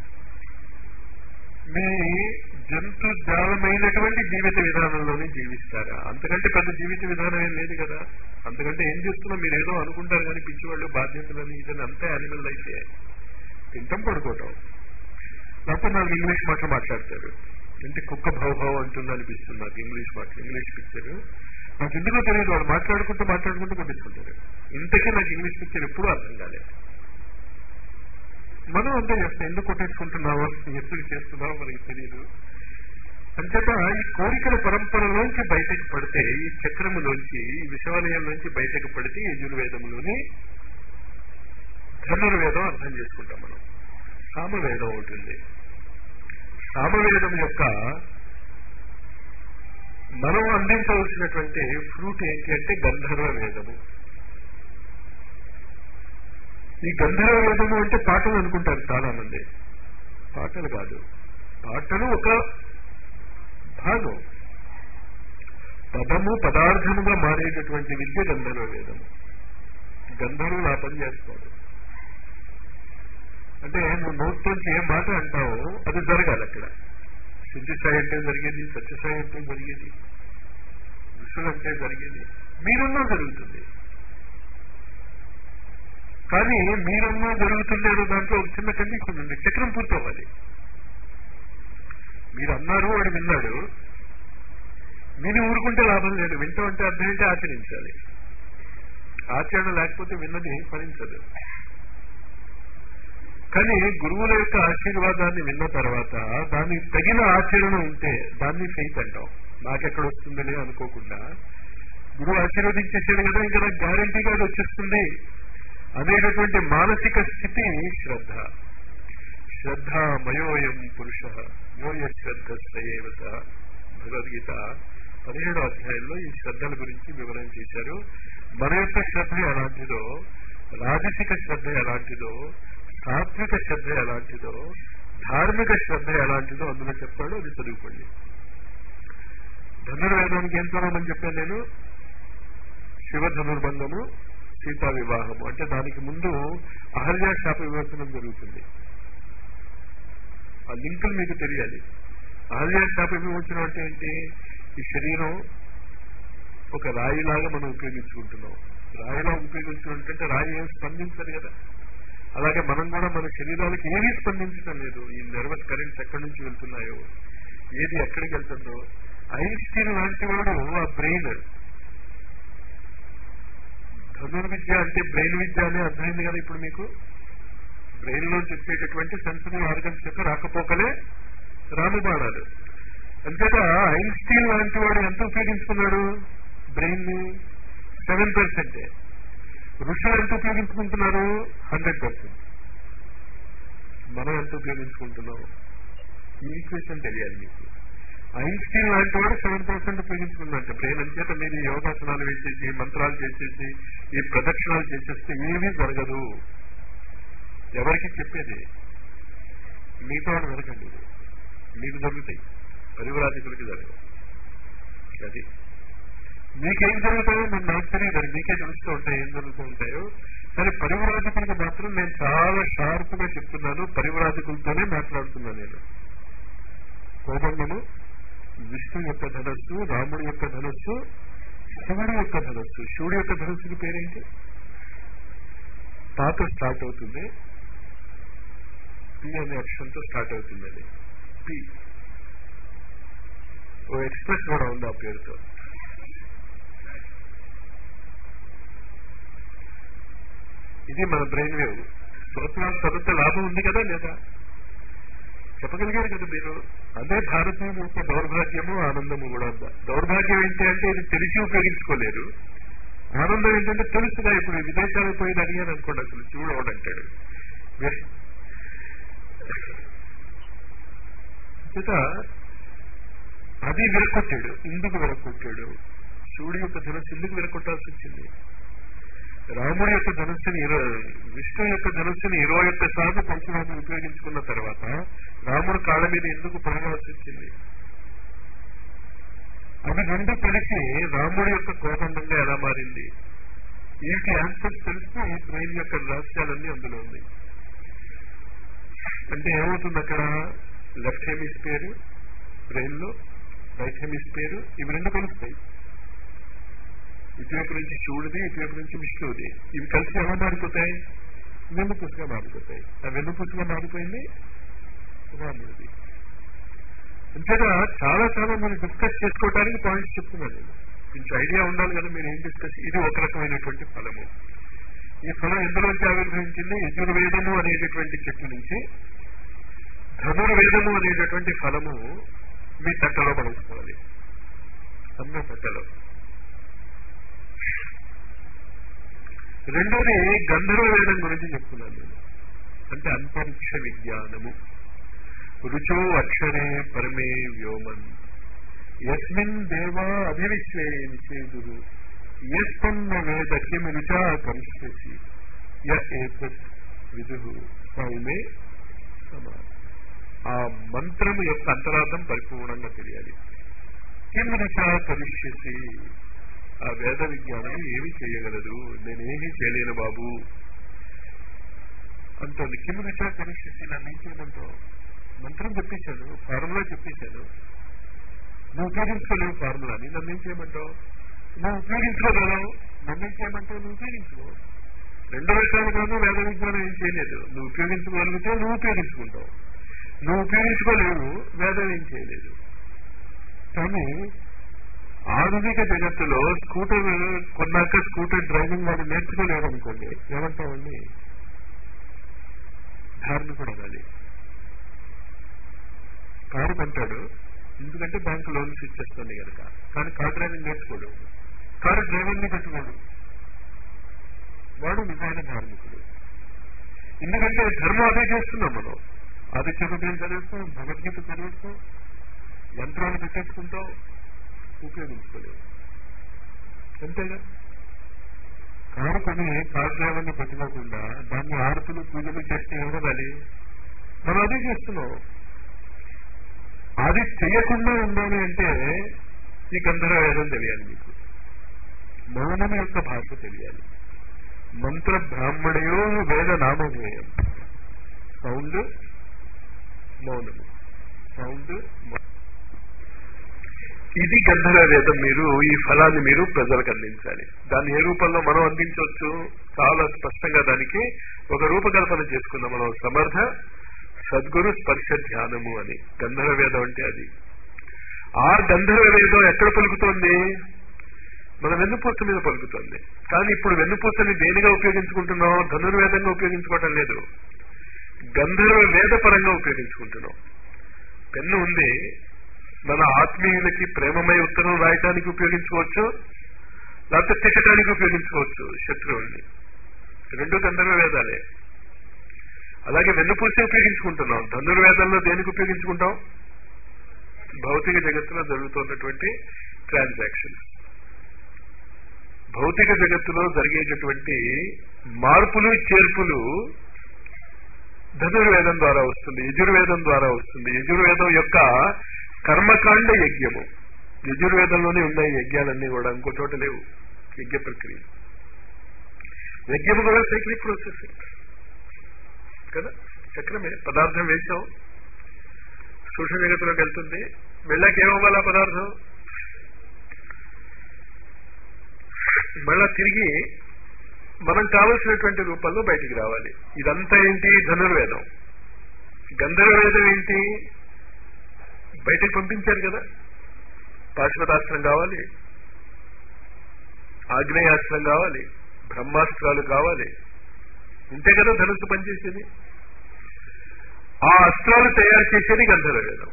మీ జంతు జాలమైనటువంటి జీవిత విధానంలోనే జీవిస్తారా అంతకంటే పెద్ద జీవిత విధానం ఏం లేదు కదా అంతకంటే ఏం చేస్తున్నా మీరు ఏదో అనుకుంటారు కానీ పిచ్చివాళ్ళు బాధ్యతలని ఇదని అంతే యానిమల్ అయితే తింటాం పడుకోవటం లేకపోతే నాకు ఇంగ్లీష్ మాటలు మాట్లాడతారు అంటే కుక్క భౌభావ అంటుంది అనిపిస్తుంది నాకు ఇంగ్లీష్ మాటలు ఇంగ్లీష్ పిక్చర్ నాకు ఎందుకో తెలియదు వాళ్ళు మాట్లాడుకుంటూ మాట్లాడుకుంటూ కొట్టిస్తుంటారు ఇంతకీ నాకు ఇంగ్లీష్ పిక్చర్ ఎప్పుడూ అర్థం కాలేదు మనం అంతే చేస్తాం ఎందుకు కొట్టేసుకుంటున్నావో ఎందుకు చేస్తున్నావో మనకి తెలియదు అంచేత ఈ కోరికల పరంపరలోంచి బయటకు పడితే ఈ చక్రములోంచి ఈ విషవాలయంలోంచి బయటకు పడితే యజుర్వేదములోని ధనుర్వేదం అర్థం చేసుకుంటాం మనం సామవేదం ఉంటుంది సామవేదం యొక్క మనం అందించవలసినటువంటి ఫ్రూట్ ఏంటి అంటే గంధర్వ వేదము ఈ గంధర్వ వేదము అంటే పాటలు అనుకుంటారు చాలా మంది పాటలు కాదు పాటలు ఒక భాగం పదము పదార్థముగా మారేటటువంటి విద్య గంధర్వ వేదము గంధర్వులు ఆ పని చేస్తారు అంటే నువ్వు నోట్లోంచి ఏ మాట అంటావో అది జరగాలి అక్కడ శుద్ధి సాయి అంటే జరిగేది సత్యసాయి అంటే జరిగేది ఋషులు అంటే జరిగేది మీరున్నా జరుగుతుంది కానీ మీరన్నా జరుగుతుంది అనే దాంట్లో ఒక చిన్న కండిషన్ ఉంది చక్రం పూర్తవ్వాలి మీరు అన్నారు వాడు విన్నాడు మీరు ఊరుకుంటే లాభం లేదు వింటామంటే అర్థం ఏంటి ఆచరించాలి ఆచరణ లేకపోతే విన్నది ఫలించదు కానీ గురువుల యొక్క ఆశీర్వాదాన్ని విన్న తర్వాత దానికి తగిన ఆచరణ ఉంటే దాన్ని ఫెయిత్ అంటాం నాకెక్కడ వస్తుందని అనుకోకుండా గురువు ఆశీర్వదించేసాడు కదా ఇంకా నాకు గ్యారంటీగా అది వచ్చేస్తుంది అనేటటువంటి మానసిక స్థితి శ్రద్ధ శ్రద్ధ మయోయం పురుష యోయ శ్రద్ధ సయేవత భగవద్గీత పదిహేడో అధ్యాయంలో ఈ శ్రద్ధల గురించి వివరణ చేశారు మన యొక్క శ్రద్ధ ఎలాంటిదో రాజసిక శ్రద్ధ ఎలాంటిదో సాత్విక శ్రద్ధ ఎలాంటిదో ధార్మిక శ్రద్ధ ఎలాంటిదో అందులో చెప్తాడు అది చదువుకోండి ధనుర్వేదానికి ఏం చదవమని చెప్పాను నేను శివ ధనుర్భంగము సీతా వివాహము అంటే దానికి ముందు అహల్యా శాప విమోచనం జరుగుతుంది ఆ లింకులు మీకు తెలియాలి అహల్యా శాప విమోచనం అంటే ఏంటి ఈ శరీరం ఒక రాయిలాగా మనం ఉపయోగించుకుంటున్నాం రాయిలా ఉపయోగించుకుంటుంటే రాయి ఏం స్పందించదు కదా అలాగే మనం కూడా మన శరీరాలకు ఏమీ స్పందించడం లేదు ఈ నర్వస్ కరెంట్స్ ఎక్కడి నుంచి వెళ్తున్నాయో ఏది ఎక్కడికి వెళ్తుందో ఐన్స్టీన్ లాంటి వాడు ఆ బ్రెయిన్ ధనుర్విద్య అంటే బ్రెయిన్ విద్య అనే అర్థమైంది కదా ఇప్పుడు మీకు బ్రెయిన్ లో చెప్పేటటువంటి సెన్సరీ ఆర్గన్స్ యొక్క రాకపోకలే రామబాణాలు అంతేగా ఐన్స్టీన్ లాంటి వాడు ఎంత ఉపయోగించుకున్నాడు బ్రెయిన్ ని సెవెన్ పర్సెంటే ఋషులు ఎంత ఉపయోగించుకుంటున్నారు హండ్రెడ్ పర్సెంట్ మనం ఎంత ఉపయోగించుకుంటున్నాం ఈ ఈక్వేషన్ తెలియాలి మీకు ఐన్స్టీన్ లాంటి వాడు సెవెన్ పర్సెంట్ ఉపయోగించుకున్నట్టు బ్రెయిన్ అంచేత మీరు యోగాసనాలు వేసేసి మంత్రాలు చేసేసి ఈ ప్రదక్షిణాలు చేసేస్తే ఏమీ జరగదు ఎవరికి చెప్పేది మీతో జరగండి మీకు జరుగుతాయి పరివరాధికులకి జరగదు అది మీకేం జరుగుతాయో నేను నాకు తెలియదు మీకే తెలుస్తూ ఉంటాయి ఏం జరుగుతూ ఉంటాయో కానీ పరివరాధికులకు మాత్రం నేను చాలా షార్ప్ గా చెప్తున్నాను పరివరాధికులతోనే మాట్లాడుతున్నాను నేను కోదండము విష్ణు యొక్క ధనస్సు రాముడి యొక్క ధనస్సు శివుడి యొక్క ధనస్సు శివుడి యొక్క ధనస్సుకి పేరేంటి తాత స్టార్ట్ అవుతుంది పి అనే అక్షరంతో స్టార్ట్ అవుతుంది అది పి ఓ ఎక్స్ప్రెస్ కూడా ఉంది ఆ పేరుతో ఇది మన బ్రెయిన్ వేవ్ స్తోత్రాలు చదివితే లాభం ఉంది కదా లేదా చెప్పగలిగారు కదా మీరు అదే భారతీయుల యొక్క దౌర్భాగ్యము ఆనందము కూడా దౌర్భాగ్యం ఏంటి అంటే ఇది తెలిసి ఉపయోగించుకోలేరు ఆనందం ఏంటంటే తెలుసుగా ఇప్పుడు విదేశాలకు పోయి అడిగాను అనుకోండి అసలు చూడవడం అంటాడు చేత అది విరక్కొట్టాడు ఎందుకు విరక్కొట్టాడు శివుడి యొక్క ధనస్సు ఎందుకు విరక్కొట్టాల్సి వచ్చింది రాముడి యొక్క ధనస్సుని విష్ణు యొక్క ధనస్సుని ఇరవై ఒక్క సార్లు పరశురాముడు ఉపయోగించుకున్న తర్వాత రాముడు కాళ్ళ మీద ఎందుకు పడవలసి వచ్చింది అవి రెండు కలిసి రాముడి యొక్క కోదండంగా ఎలా మారింది వీటి ఆన్సర్స్ తెలిస్తే ఈ బ్రెయిన్ యొక్క రహస్యాలన్నీ అందులో ఉంది అంటే ఏమవుతుంది అక్కడ లెఫ్ట్ హెమిస్పియర్ బ్రెయిన్ లో రైట్ హెమిస్పియర్ ఇవి రెండు కలుస్తాయి ఇటువైపు నుంచి శివుడిది ఇటువైపు నుంచి విష్ణువుది ఇవి కలిసి ఎలా మారిపోతాయి వెన్నుపూసగా మారిపోతాయి ఆ వెన్నుపూసగా మారిపోయింది రాముడిది అంతేగా చాలా చాలా మీరు డిస్కస్ చేసుకోవడానికి పాయింట్స్ చెప్తున్నాను నేను కొంచెం ఐడియా ఉండాలి కదా మీరు ఏం డిస్కస్ ఇది ఒక రకమైనటువంటి ఫలము ఈ ఫలం ఎందులోంచి ఆవిర్భవించింది యజుర్వేదము అనేటటువంటి చెట్టు నుంచి ధనుర్వేదము అనేటటువంటి ఫలము మీ తట్టలో పడుకోవాలి అన్న తట్టలో రెండోది గంధర్వ వేదం గురించి చెప్తున్నాను నేను అంటే అంతరిక్ష విజ్ఞానము రుచో అక్షరే పరమే వ్యోమన్ యస్మిన్ దేవా అభివిశ్వే నిషేధు యస్పన్న వేద కిం రుచా కరిష్యసి య ఏతత్ విదు సౌమే సమానం ఆ మంత్రము యొక్క అంతరార్థం పరిపూర్ణంగా తెలియాలి కిం రుచా కరిష్యసి ఆ వేద విజ్ఞానం ఏమి చేయగలదు నేనేమీ చేయలేను బాబు అంటుంది కిమ్ రుచా కనిష్ఠి నన్ను ఏం చేయమంటావు మంత్రం చెప్పేశాను ఫార్ములా చెప్పేశాను నువ్వు ఉపయోగించుకోలేవు ఫార్ములాని నన్ను ఏం చేయమంటావు నువ్వు ఉపయోగించుకోగలవు నన్ను ఏం చేయమంటావు నువ్వు ఉపయోగించుకో రెండు రకాలుగాను వేద విజ్ఞానం ఏం చేయలేదు నువ్వు ఉపయోగించుకోగలిగితే నువ్వు ఉపయోగించుకుంటావు నువ్వు ఉపయోగించుకోలేవు వేదం ఏం చేయలేదు కానీ ఆధునిక జగత్తులో స్కూటర్ కొన్నాక స్కూటర్ డ్రైవింగ్ వాడు నేర్చుకోలేరు అనుకోండి ఏమంటామండి ధార్మికుడు అనాలి కారు కొంటాడు ఎందుకంటే బ్యాంకు లోన్స్ ఇచ్చేస్తుంది కనుక కానీ కారు డ్రైవింగ్ నేర్చుకోడు కారు డ్రైవర్ని పెట్టుకోడు వాడు నిజమైన ధార్మికుడు ఎందుకంటే ధర్మం అదే చేస్తున్నాం మనం ఆదిత్యపదం చదివిస్తాం భగవద్గీత చదివిస్తాం యంత్రాలు పెట్టేసుకుంటాం ఉపయోగించుకోలేవు అంతేగా కారు కొని కారు డ్రైవర్ని పెట్టుకోకుండా దాన్ని ఆరతులు పూజలు చేస్తే ఇవ్వగాలి మనం అదే చేస్తున్నాం అది చెయ్యకుండా ఉండాలి అంటే ఈ గంధర్వ వేదం తెలియాలి మీకు మౌనం యొక్క భాష తెలియాలి మంత్ర బ్రాహ్మణయో వేద నామధేయం సౌండ్ మౌనము సౌండ్ ఇది గంధర్వ వేదం మీరు ఈ ఫలాన్ని మీరు ప్రజలకు అందించాలి దాన్ని ఏ రూపంలో మనం అందించవచ్చు చాలా స్పష్టంగా దానికి ఒక రూపకల్పన చేసుకుందాం మనం సమర్థ సద్గురు స్పర్శ ధ్యానము అని గంధర్వ వేదం అంటే అది ఆ గంధర్వ వేదం ఎక్కడ పలుకుతోంది మన వెన్నుపూస మీద పలుకుతుంది కానీ ఇప్పుడు వెన్నుపూసని దేనిగా ఉపయోగించుకుంటున్నాం ధనుర్వేదంగా ఉపయోగించుకోవటం లేదు గంధర్వ వేద పరంగా ఉపయోగించుకుంటున్నాం పెన్ను ఉంది మన ఆత్మీయులకి ప్రేమమై ఉత్తరం రాయటానికి ఉపయోగించుకోవచ్చు లేకపోతే తిట్టడానికి ఉపయోగించుకోవచ్చు శత్రువుల్ని రెండు గంధర్వ వేదాలే అలాగే వెన్నుపూసే ఉపయోగించుకుంటున్నాం ధనుర్వేదంలో దేనికి ఉపయోగించుకుంటాం భౌతిక జగత్తులో జరుగుతున్నటువంటి ట్రాన్సాక్షన్స్ భౌతిక జగత్తులో జరిగేటటువంటి మార్పులు చేర్పులు ధనుర్వేదం ద్వారా వస్తుంది యజుర్వేదం ద్వారా వస్తుంది యజుర్వేదం యొక్క కర్మకాండ యజ్ఞము యజుర్వేదంలోనే ఉన్నాయి యజ్ఞాలన్నీ కూడా ఇంకో చోట లేవు యజ్ఞ ప్రక్రియ యజ్ఞము కూడా సైక్లిక్ ప్రాసెస్ కదా చక్రమే పదార్థం వేసాం సూక్ష్మ జగత్తులోకి వెళ్తుంది వెళ్ళాక ఏమవ్వాలి ఆ పదార్థం మళ్ళా తిరిగి మనం కావలసినటువంటి రూపంలో బయటికి రావాలి ఇదంతా ఏంటి ధనుర్వేదం గంధర్వేదం ఏంటి బయటకు పంపించారు కదా పాశుపతాస్త్రం కావాలి ఆగ్నేయాస్త్రం కావాలి బ్రహ్మాస్త్రాలు కావాలి ఉంటే కదా ధనుసు పనిచేసేది ఆ అస్త్రాలు తయారు చేసేది గంధర్వేదం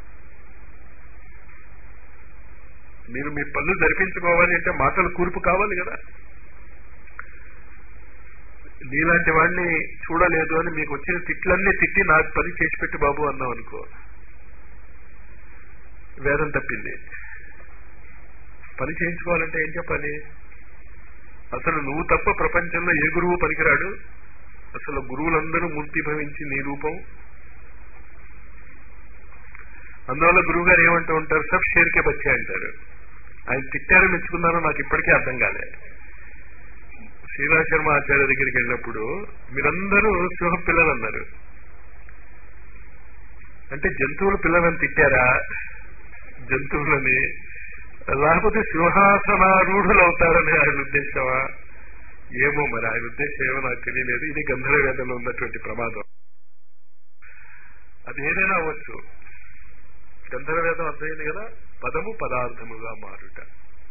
మీరు మీ పనులు జరిపించుకోవాలి అంటే మాటలు కూర్పు కావాలి కదా నీలాంటి వాడిని చూడలేదు అని మీకు వచ్చిన తిట్లన్నీ తిట్టి నాకు పని చేసి పెట్టి బాబు అన్నావు అనుకో వేదం తప్పింది పని చేయించుకోవాలంటే ఏం చెప్పాలి అసలు నువ్వు తప్ప ప్రపంచంలో ఏ గురువు పనికిరాడు అసలు గురువులందరూ మూర్తిభవించి నీ రూపం అందువల్ల గురువు గారు ఏమంటూ ఉంటారు సబ్ షేర్కే బచ్చే అంటారు ఆయన తిట్టారో మెచ్చుకున్నారో నాకు ఇప్పటికీ అర్థం కాలే శ్రీరాజ్ శర్మ ఆచార్య దగ్గరికి వెళ్ళినప్పుడు మీరందరూ సింహ పిల్లలు అన్నారు అంటే జంతువుల పిల్లలని తిట్టారా జంతువులని లేకపోతే సింహాసనారూఢులు అవుతారని ఆయన ఉద్దేశమా ఏమో మరి ఆయన ఉద్దేశం ఏమో నాకు తెలియలేదు ఇది గంధర్వ వేదంలో ఉన్నటువంటి ప్రమాదం అది ఏదైనా అవ్వచ్చు గంధర్వ వేదం అర్థమైంది కదా పదము పదార్థముగా మారుట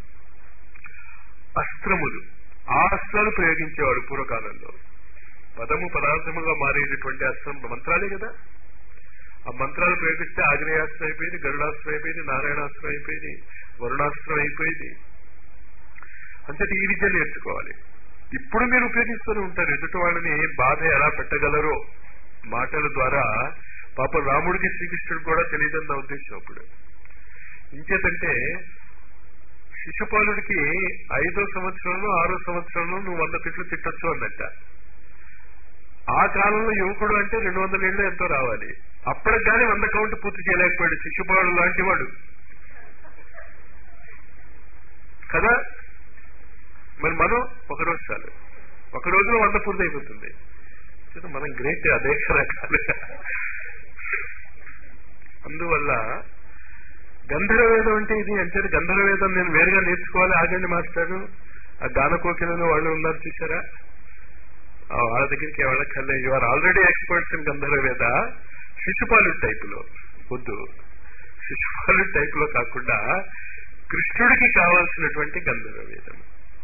అస్త్రములు ఆ అస్త్రాలు ప్రయోగించేవాడు పూర్వకాలంలో పదము పదార్థముగా మారేటటువంటి అస్త్రం మంత్రాలే కదా ఆ మంత్రాలు ప్రయోగిస్తే ఆగ్నేయాస్త్రం అయిపోయింది గరుడాస్త్రం అయిపోయింది నారాయణాస్త్రం అయిపోయింది వరుణాస్త్రం అయిపోయింది అంతటి ఈ విద్య నేర్చుకోవాలి ఇప్పుడు మీరు ఉపయోగిస్తూనే ఉంటారు ఎదుటి వాళ్ళని బాధ ఎలా పెట్టగలరో మాటల ద్వారా పాప రాముడికి శ్రీకృష్ణుడు కూడా తెలియదని నా ఉద్దేశం అప్పుడు ఇంకేతంటే శిశుపాలుడికి ఐదో సంవత్సరంలో ఆరో సంవత్సరంలో నువ్వు వంద తిట్లు తిట్టచ్చు అన్నట్ట ఆ కాలంలో యువకుడు అంటే రెండు వందల ఏళ్ళు ఎంతో రావాలి అప్పటికి కానీ వంద కౌంట్ పూర్తి చేయలేకపోయాడు శిశుపాలుడు లాంటి వాడు కదా మరి మనం ఒక రోజు చాలు ఒక రోజులో వంద పూర్తి అయిపోతుంది మనం గ్రేట్ అదే రకాలు అందువల్ల గంధర్వవేదం అంటే ఇది అంటే గంధర్వవేదం నేను వేరుగా నేర్చుకోవాలి ఆగండి మాస్టారు ఆ గాన కోకిలలో వాళ్ళు ఉన్నారు చూసారా ఆ వాళ్ళ దగ్గరికి ఎవరక్కర్లే you are already experts in Gandharvaveda Shishupal టైపులో వద్దు శిశుపాలు టైపులో కాకుండా కృష్ణుడికి కావాల్సినటువంటి గంధర్వవేదం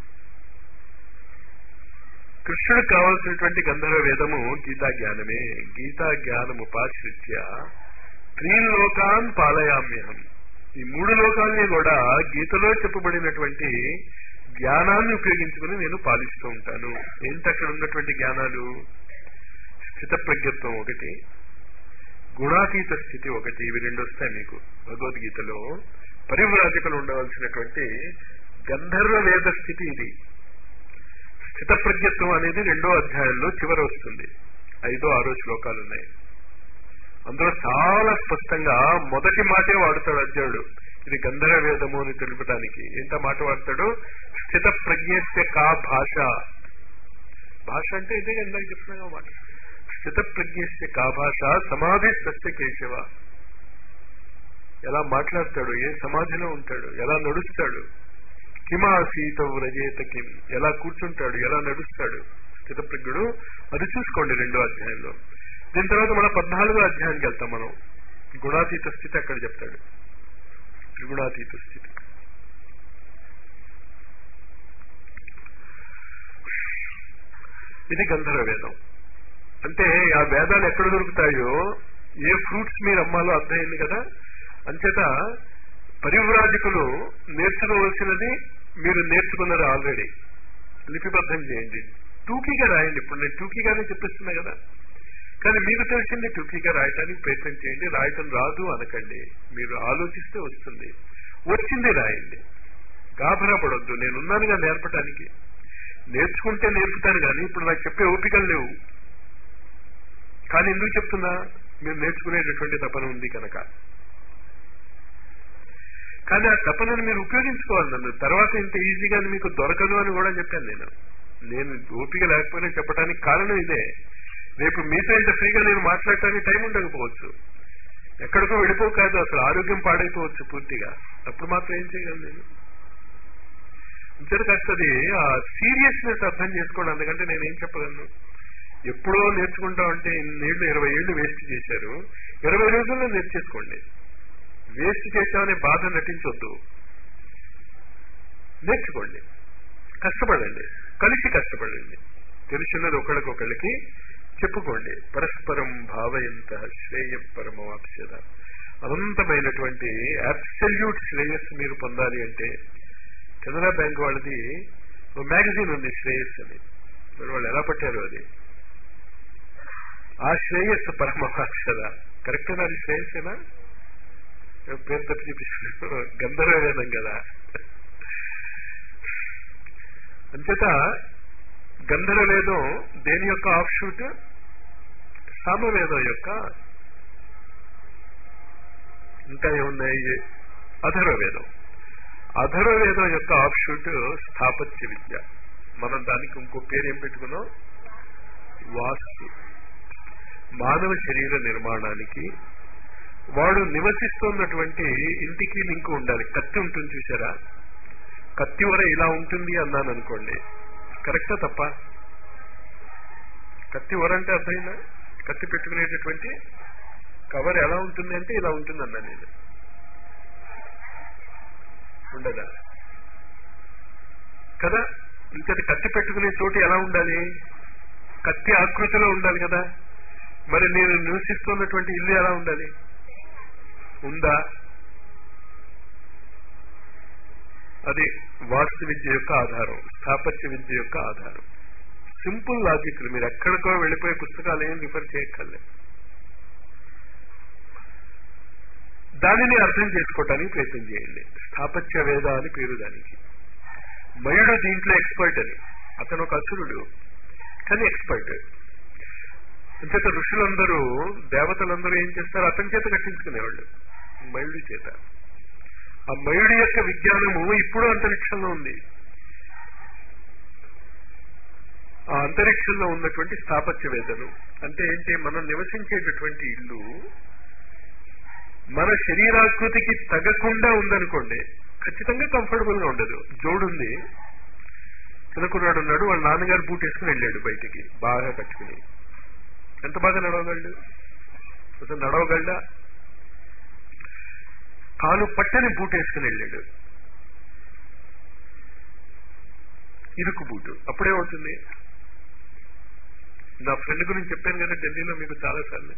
కృష్ణుడికి కావాల్సినటువంటి గంధర్వ వేదము గీతా జ్ఞానమే గీతా జ్ఞానం ఉపాశ్రిత్య త్రీలోకాన్ పాలయామ్యహం ఈ మూడు లోకాలని కూడా గీతలో చెప్పబడినటువంటి జ్ఞానాన్ని ఉపయోగించుకుని నేను పాలిస్తూ ఉంటాను ఏంటి అక్కడ ఉన్నటువంటి జ్ఞానాలు స్థితప్రజ్ఞత్వం ఒకటి గుణాతీత స్థితి ఒకటి ఇవి రెండు వస్తాయి మీకు భగవద్గీతలో పరివ్రాజకులు ఉండవలసినటువంటి గంధర్వ వేద స్థితి ఇది స్థితప్రజ్ఞత్వం అనేది రెండో అధ్యాయంలో చివర వస్తుంది ఐదో ఆరో శ్లోకాలు ఉన్నాయి అందులో చాలా స్పష్టంగా మొదటి మాటే వాడుతాడు అర్జునుడు ఇది గంధర్వ వేదము అని తెలుపడానికి ఎంత మాట వాడతాడు స్థిత ప్రజ్ఞస్య కా భాష భాష అంటే ఇదే ఇందాక చెప్తున్నా మాట స్థిత ప్రజ్ఞస్య కా భాష సమాధి సత్య కేశవ ఎలా మాట్లాడతాడు ఏ సమాధిలో ఉంటాడు ఎలా నడుస్తాడు కిమాసీత వ్రజేత కిం ఎలా కూర్చుంటాడు ఎలా నడుస్తాడు స్థితప్రజ్ఞుడు అది చూసుకోండి రెండో అధ్యాయంలో దీని తర్వాత మన పద్నాలుగో అధ్యాయానికి వెళ్తాం మనం గుణాతీత స్థితి అక్కడ చెప్తాడు త్రిగుణాతీత స్థితి ఇది గంధర్వ వేదం అంటే ఆ వేదాలు ఎక్కడ దొరుకుతాయో ఏ ఫ్రూట్స్ మీరు అమ్మాలో అర్థమైంది కదా అంచేత పరివ్రాజకులు నేర్చుకోవలసినది మీరు నేర్చుకున్నారు ఆల్రెడీ లిపిబద్ధం చేయండి టూకీగా రాయండి ఇప్పుడు నేను టూకీగానే చెప్పిస్తున్నా కదా కానీ మీకు తెలిసింది టూకీగా రాయటానికి ప్రయత్నం చేయండి రాయటం రాదు అనకండి మీరు ఆలోచిస్తే వస్తుంది వచ్చింది రాయండి గాభరా పడొద్దు నేనున్నానుగా నేర్పడానికి నేర్చుకుంటే నేర్పుతాను కానీ ఇప్పుడు నాకు చెప్పే ఓపికలు లేవు కానీ ఎందుకు చెప్తున్నా మీరు నేర్చుకునేటటువంటి తపన ఉంది కనుక కానీ ఆ తపనను మీరు ఉపయోగించుకోవాలి నన్ను తర్వాత ఇంత ఈజీగా మీకు దొరకదు అని కూడా చెప్పాను నేను నేను ఓపిక లేకపోయినా చెప్పడానికి కారణం ఇదే రేపు మీతో ఇంత ఫ్రీగా నేను మాట్లాడటానికి టైం ఉండకపోవచ్చు ఎక్కడికో వెళ్ళిపోకాదు అసలు ఆరోగ్యం పాడైపోవచ్చు పూర్తిగా అప్పుడు మాత్రం ఏం చేయగలను నేను ఇంతటి కష్టది ఆ సీరియస్నెస్ అర్థం చేసుకోండి అందుకంటే నేనేం చెప్పగలను ఎప్పుడో నేర్చుకుంటా అంటే నీళ్లు ఇరవై ఏళ్ళు వేస్ట్ చేశారు ఇరవై రోజుల్లో నేర్చేసుకోండి వేస్ట్ చేశామనే బాధ నటించొద్దు నేర్చుకోండి కష్టపడండి కలిసి కష్టపడండి తెలిసినది ఒకళ్ళకొకళ్ళకి చెప్పుకోండి పరస్పరం భావయంత శ్రేయ పరమవాప్స్యత అనంతమైనటువంటి అబ్సల్యూట్ శ్రేయస్సు మీరు పొందాలి అంటే కెనరా బ్యాంక్ వాళ్ళది మ్యాగజైన్ ఉంది శ్రేయస్ అని మరి వాళ్ళు ఎలా పట్టారు అది ఆ శ్రేయస్సు పరమవాప్స్యత కరెక్టేనా అది శ్రేయస్సేనా పేరు తప్పి చూపిస్తున్నాను గంధర్వ వేదం కదా అంచేత గంధర్వ వేదం దేని యొక్క ఆఫ్ షూట్ సామవేదం యొక్క ఇంకా ఏమున్నాయి అధర్వ వేదం అధర్వ వేదం యొక్క ఆఫ్ షూట్ స్థాపత్య విద్య మనం దానికి ఇంకో పేరు ఏం పెట్టుకున్నాం వాస్తు మానవ శరీర నిర్మాణానికి వాడు నివసిస్తున్నటువంటి ఇంటికి లింక్ ఉండాలి కత్తి ఉంటుంది చూసారా కత్తి వర ఇలా ఉంటుంది అన్నాను అనుకోండి కరెక్టా తప్ప కత్తి వర అంటే అర్థమైందా కత్తి పెట్టుకునేటటువంటి కవర్ ఎలా ఉంటుంది అంటే ఇలా ఉంటుంది అన్నా నేను ఉండదా కదా ఇంకది కత్తి పెట్టుకునే చోటు ఎలా ఉండాలి కత్తి ఆకృతిలో ఉండాలి కదా మరి నేను నివసిస్తున్నటువంటి ఇల్లు ఎలా ఉండాలి ఉందా అది వాస్తు విద్య యొక్క ఆధారం స్థాపత్య విద్య యొక్క ఆధారం సింపుల్ లాజిక్ మీరు ఎక్కడికో వెళ్ళిపోయే పుస్తకాలు ఏం రిఫర్ చేయక్కర్లే దానిని అర్థం చేసుకోవటానికి ప్రయత్నం చేయండి స్థాపత్య వేద అని పేరు దానికి మయుడు దీంట్లో ఎక్స్పర్ట్ అని అతను ఒక అసురుడు కానీ ఎక్స్పర్ట్ అంచేత ఋషులందరూ దేవతలందరూ ఏం చేస్తారు అతని చేత కట్టించుకునేవాళ్ళు మయుడి చేత ఆ మయుడి యొక్క విజ్ఞానము ఇప్పుడు అంతరిక్షంలో ఉంది ఆ అంతరిక్షంలో ఉన్నటువంటి స్థాపత్య వేదలు అంటే ఏంటి మనం నివసించేటటువంటి ఇల్లు మన శరీరాకృతికి తగ్గకుండా ఉందనుకోండి ఖచ్చితంగా కంఫర్టబుల్ గా ఉండదు జోడుంది చిన్నకున్నాడు ఉన్నాడు వాళ్ళ నాన్నగారు బూట్ వేసుకుని వెళ్ళాడు బయటికి బాగా కట్టుకుని ఎంత బాగా నడవగలడు అసలు నడవగలడా కాలు పట్టని బూట్ వేసుకుని వెళ్ళాడు ఇరుకు బూటు అప్పుడేమవుతుంది నా ఫ్రెండ్ గురించి చెప్పాను కదా ఢిల్లీలో మీకు చాలా సార్లు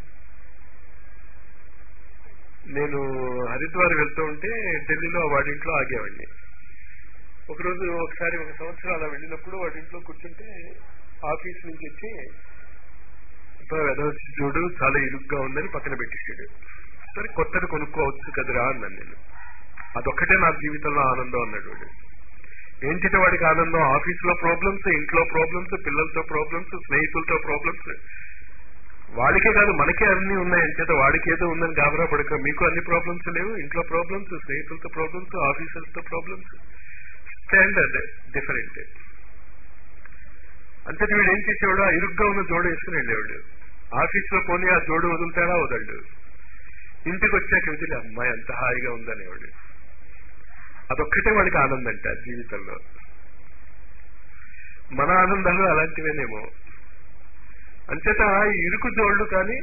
నేను హరిద్వార్ వెళ్తూ ఉంటే ఢిల్లీలో వాడింట్లో ఆగేవాడిని ఒకరోజు ఒకసారి ఒక సంవత్సరం అలా వెళ్ళినప్పుడు వాడింట్లో కూర్చుంటే ఆఫీస్ నుంచి వచ్చి వెదవచ్చి చూడు చాలా ఇరుగ్గా ఉందని పక్కన పెట్టేసాడు సరే కొత్తది కొనుక్కోవచ్చు కదరా అన్నాను నేను అదొక్కటే నా జీవితంలో ఆనందం అన్నాడు వాడు ఏంటిటే వాడికి ఆనందం ఆఫీసులో ప్రాబ్లమ్స్ ఇంట్లో ప్రాబ్లమ్స్ పిల్లలతో ప్రాబ్లమ్స్ స్నేహితులతో ప్రాబ్లమ్స్ వాడికే కాదు మనకే అన్ని ఉన్నాయి అంచేత వాడికి ఏదో ఉందని గాబరా పడక మీకు అన్ని ప్రాబ్లమ్స్ లేవు ఇంట్లో ప్రాబ్లమ్స్ స్నేహితులతో ప్రాబ్లమ్స్ ఆఫీసర్స్తో ప్రాబ్లమ్స్ స్టాండర్డ్ డిఫరెంట్ అంతటి వీడు ఏం చేసేవాడు ఆ ఇరుగ్గా ఉన్న జోడు వేసుకుని వెళ్ళేవాడు ఆఫీస్లో పోనీ ఆ జోడు వదులుతాడా వదలడు ఇంటికి వచ్చాక వదిలి అమ్మాయి అంత హాయిగా ఉందనేవాడు అదొక్కటే వాడికి ఆనందంట జీవితంలో మన ఆనందాలు అలాంటివేనేమో అంచేత ఈ ఇరుకు జోళ్ళు కానీ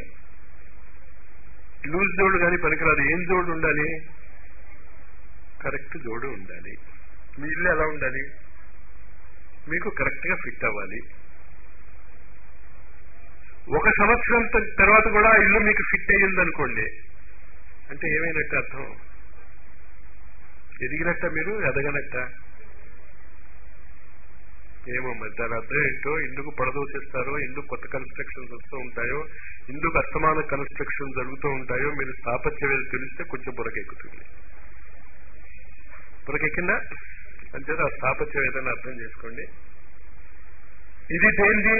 లూజ్ జోడు కానీ పనికిరాదు ఏం జోడు ఉండాలి కరెక్ట్ జోడు ఉండాలి మీ ఇల్లు ఎలా ఉండాలి మీకు కరెక్ట్ గా ఫిట్ అవ్వాలి ఒక సంవత్సరం తర్వాత కూడా ఆ ఇల్లు మీకు ఫిట్ అయ్యిందనుకోండి అంటే ఏమైనట్టు అర్థం ఎదిగినట్ట మీరు ఎదగనట్ట ఏమో మరి దాని అర్థం ఏంటో ఇందుకు పడదోసిస్తారో ఇందుకు కొత్త కన్స్ట్రక్షన్స్ వస్తూ ఉంటాయో ఇందుకు అస్తమాన కన్స్ట్రక్షన్ జరుగుతూ ఉంటాయో మీరు స్థాపత్య వేలు తెలిస్తే కొంచెం బురకెక్కుతుంది బురకెక్కిందా అంచేత ఆ స్థాపత్యం ఏదైనా అర్థం చేసుకోండి ఇది దేంది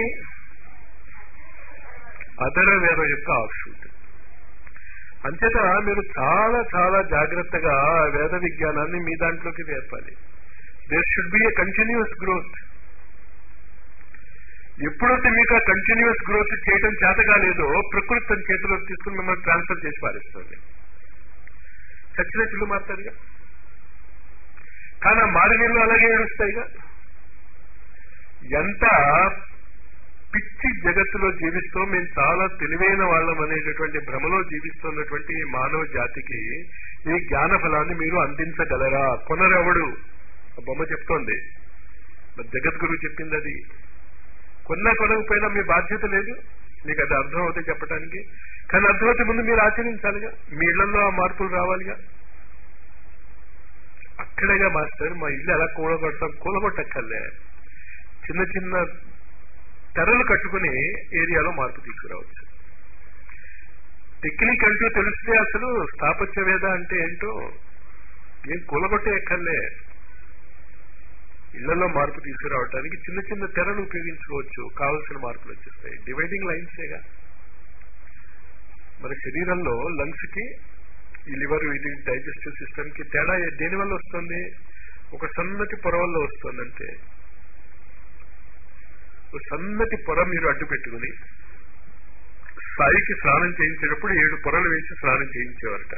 అదర వేద యొక్క ఆఫ్షూట్ అంచేత మీరు చాలా చాలా జాగ్రత్తగా వేద విజ్ఞానాన్ని మీ దాంట్లోకి నేర్పాలి there should be a continuous growth ఎప్పుడైతే మీకు ఆ కంటిన్యూస్ గ్రోత్ చేయడం చేత కాలేదో ప్రకృతి తన చేతిలోకి తీసుకుని మిమ్మల్ని ట్రాన్స్ఫర్ చేసి పారేస్తుంది చచ్చినట్లు మారుతారుగా కానీ ఆ మారినీళ్ళు అలాగే ఏడుస్తాయిగా ఎంత పిచ్చి జగత్తులో జీవిస్తూ మేము చాలా తెలివైన వాళ్ళం అనేటటువంటి భ్రమలో జీవిస్తున్నటువంటి ఈ మానవ జాతికి ఈ జ్ఞాన ఫలాన్ని మీరు అందించగలరా కొనరెవడు బొమ్మ చెప్తోంది జగద్గురు చెప్పింది అది కొన్నా కొనకపోయినా మీ బాధ్యత లేదు మీకు అది అర్థం అవుతే చెప్పడానికి కానీ అర్థమైతే ముందు మీరు ఆచరించాలిగా మీ ఇళ్లలో ఆ మార్పులు రావాలిగా అక్కడేగా మాస్టర్ మా ఇల్లు ఎలా కూలగొడతాం కూలగొట్టక్కర్లే చిన్న చిన్న తెరలు కట్టుకుని ఏరియాలో మార్పు తీసుకురావచ్చు టెక్నిక్ అంటూ తెలిస్తే అసలు స్థాపత్య వేద అంటే ఏంటో ఏం కూలగొట్టే ఎక్కర్లే ఇళ్లలో మార్పు తీసుకురావడానికి చిన్న చిన్న తెరలు ఉపయోగించుకోవచ్చు కావలసిన మార్పులు వచ్చేస్తాయి డివైడింగ్ లైన్సేగా మన శరీరంలో లంగ్స్ కి ఈ లివర్ ఇది డైజెస్టివ్ సిస్టమ్ కి తేడా దేని వల్ల వస్తుంది ఒక సన్నటి పొర వల్ల వస్తుందంటే ఒక సన్నటి పొర మీరు అడ్డు పెట్టుకుని స్థాయికి స్నానం చేయించేటప్పుడు ఏడు పొరలు వేసి స్నానం చేయించేవారట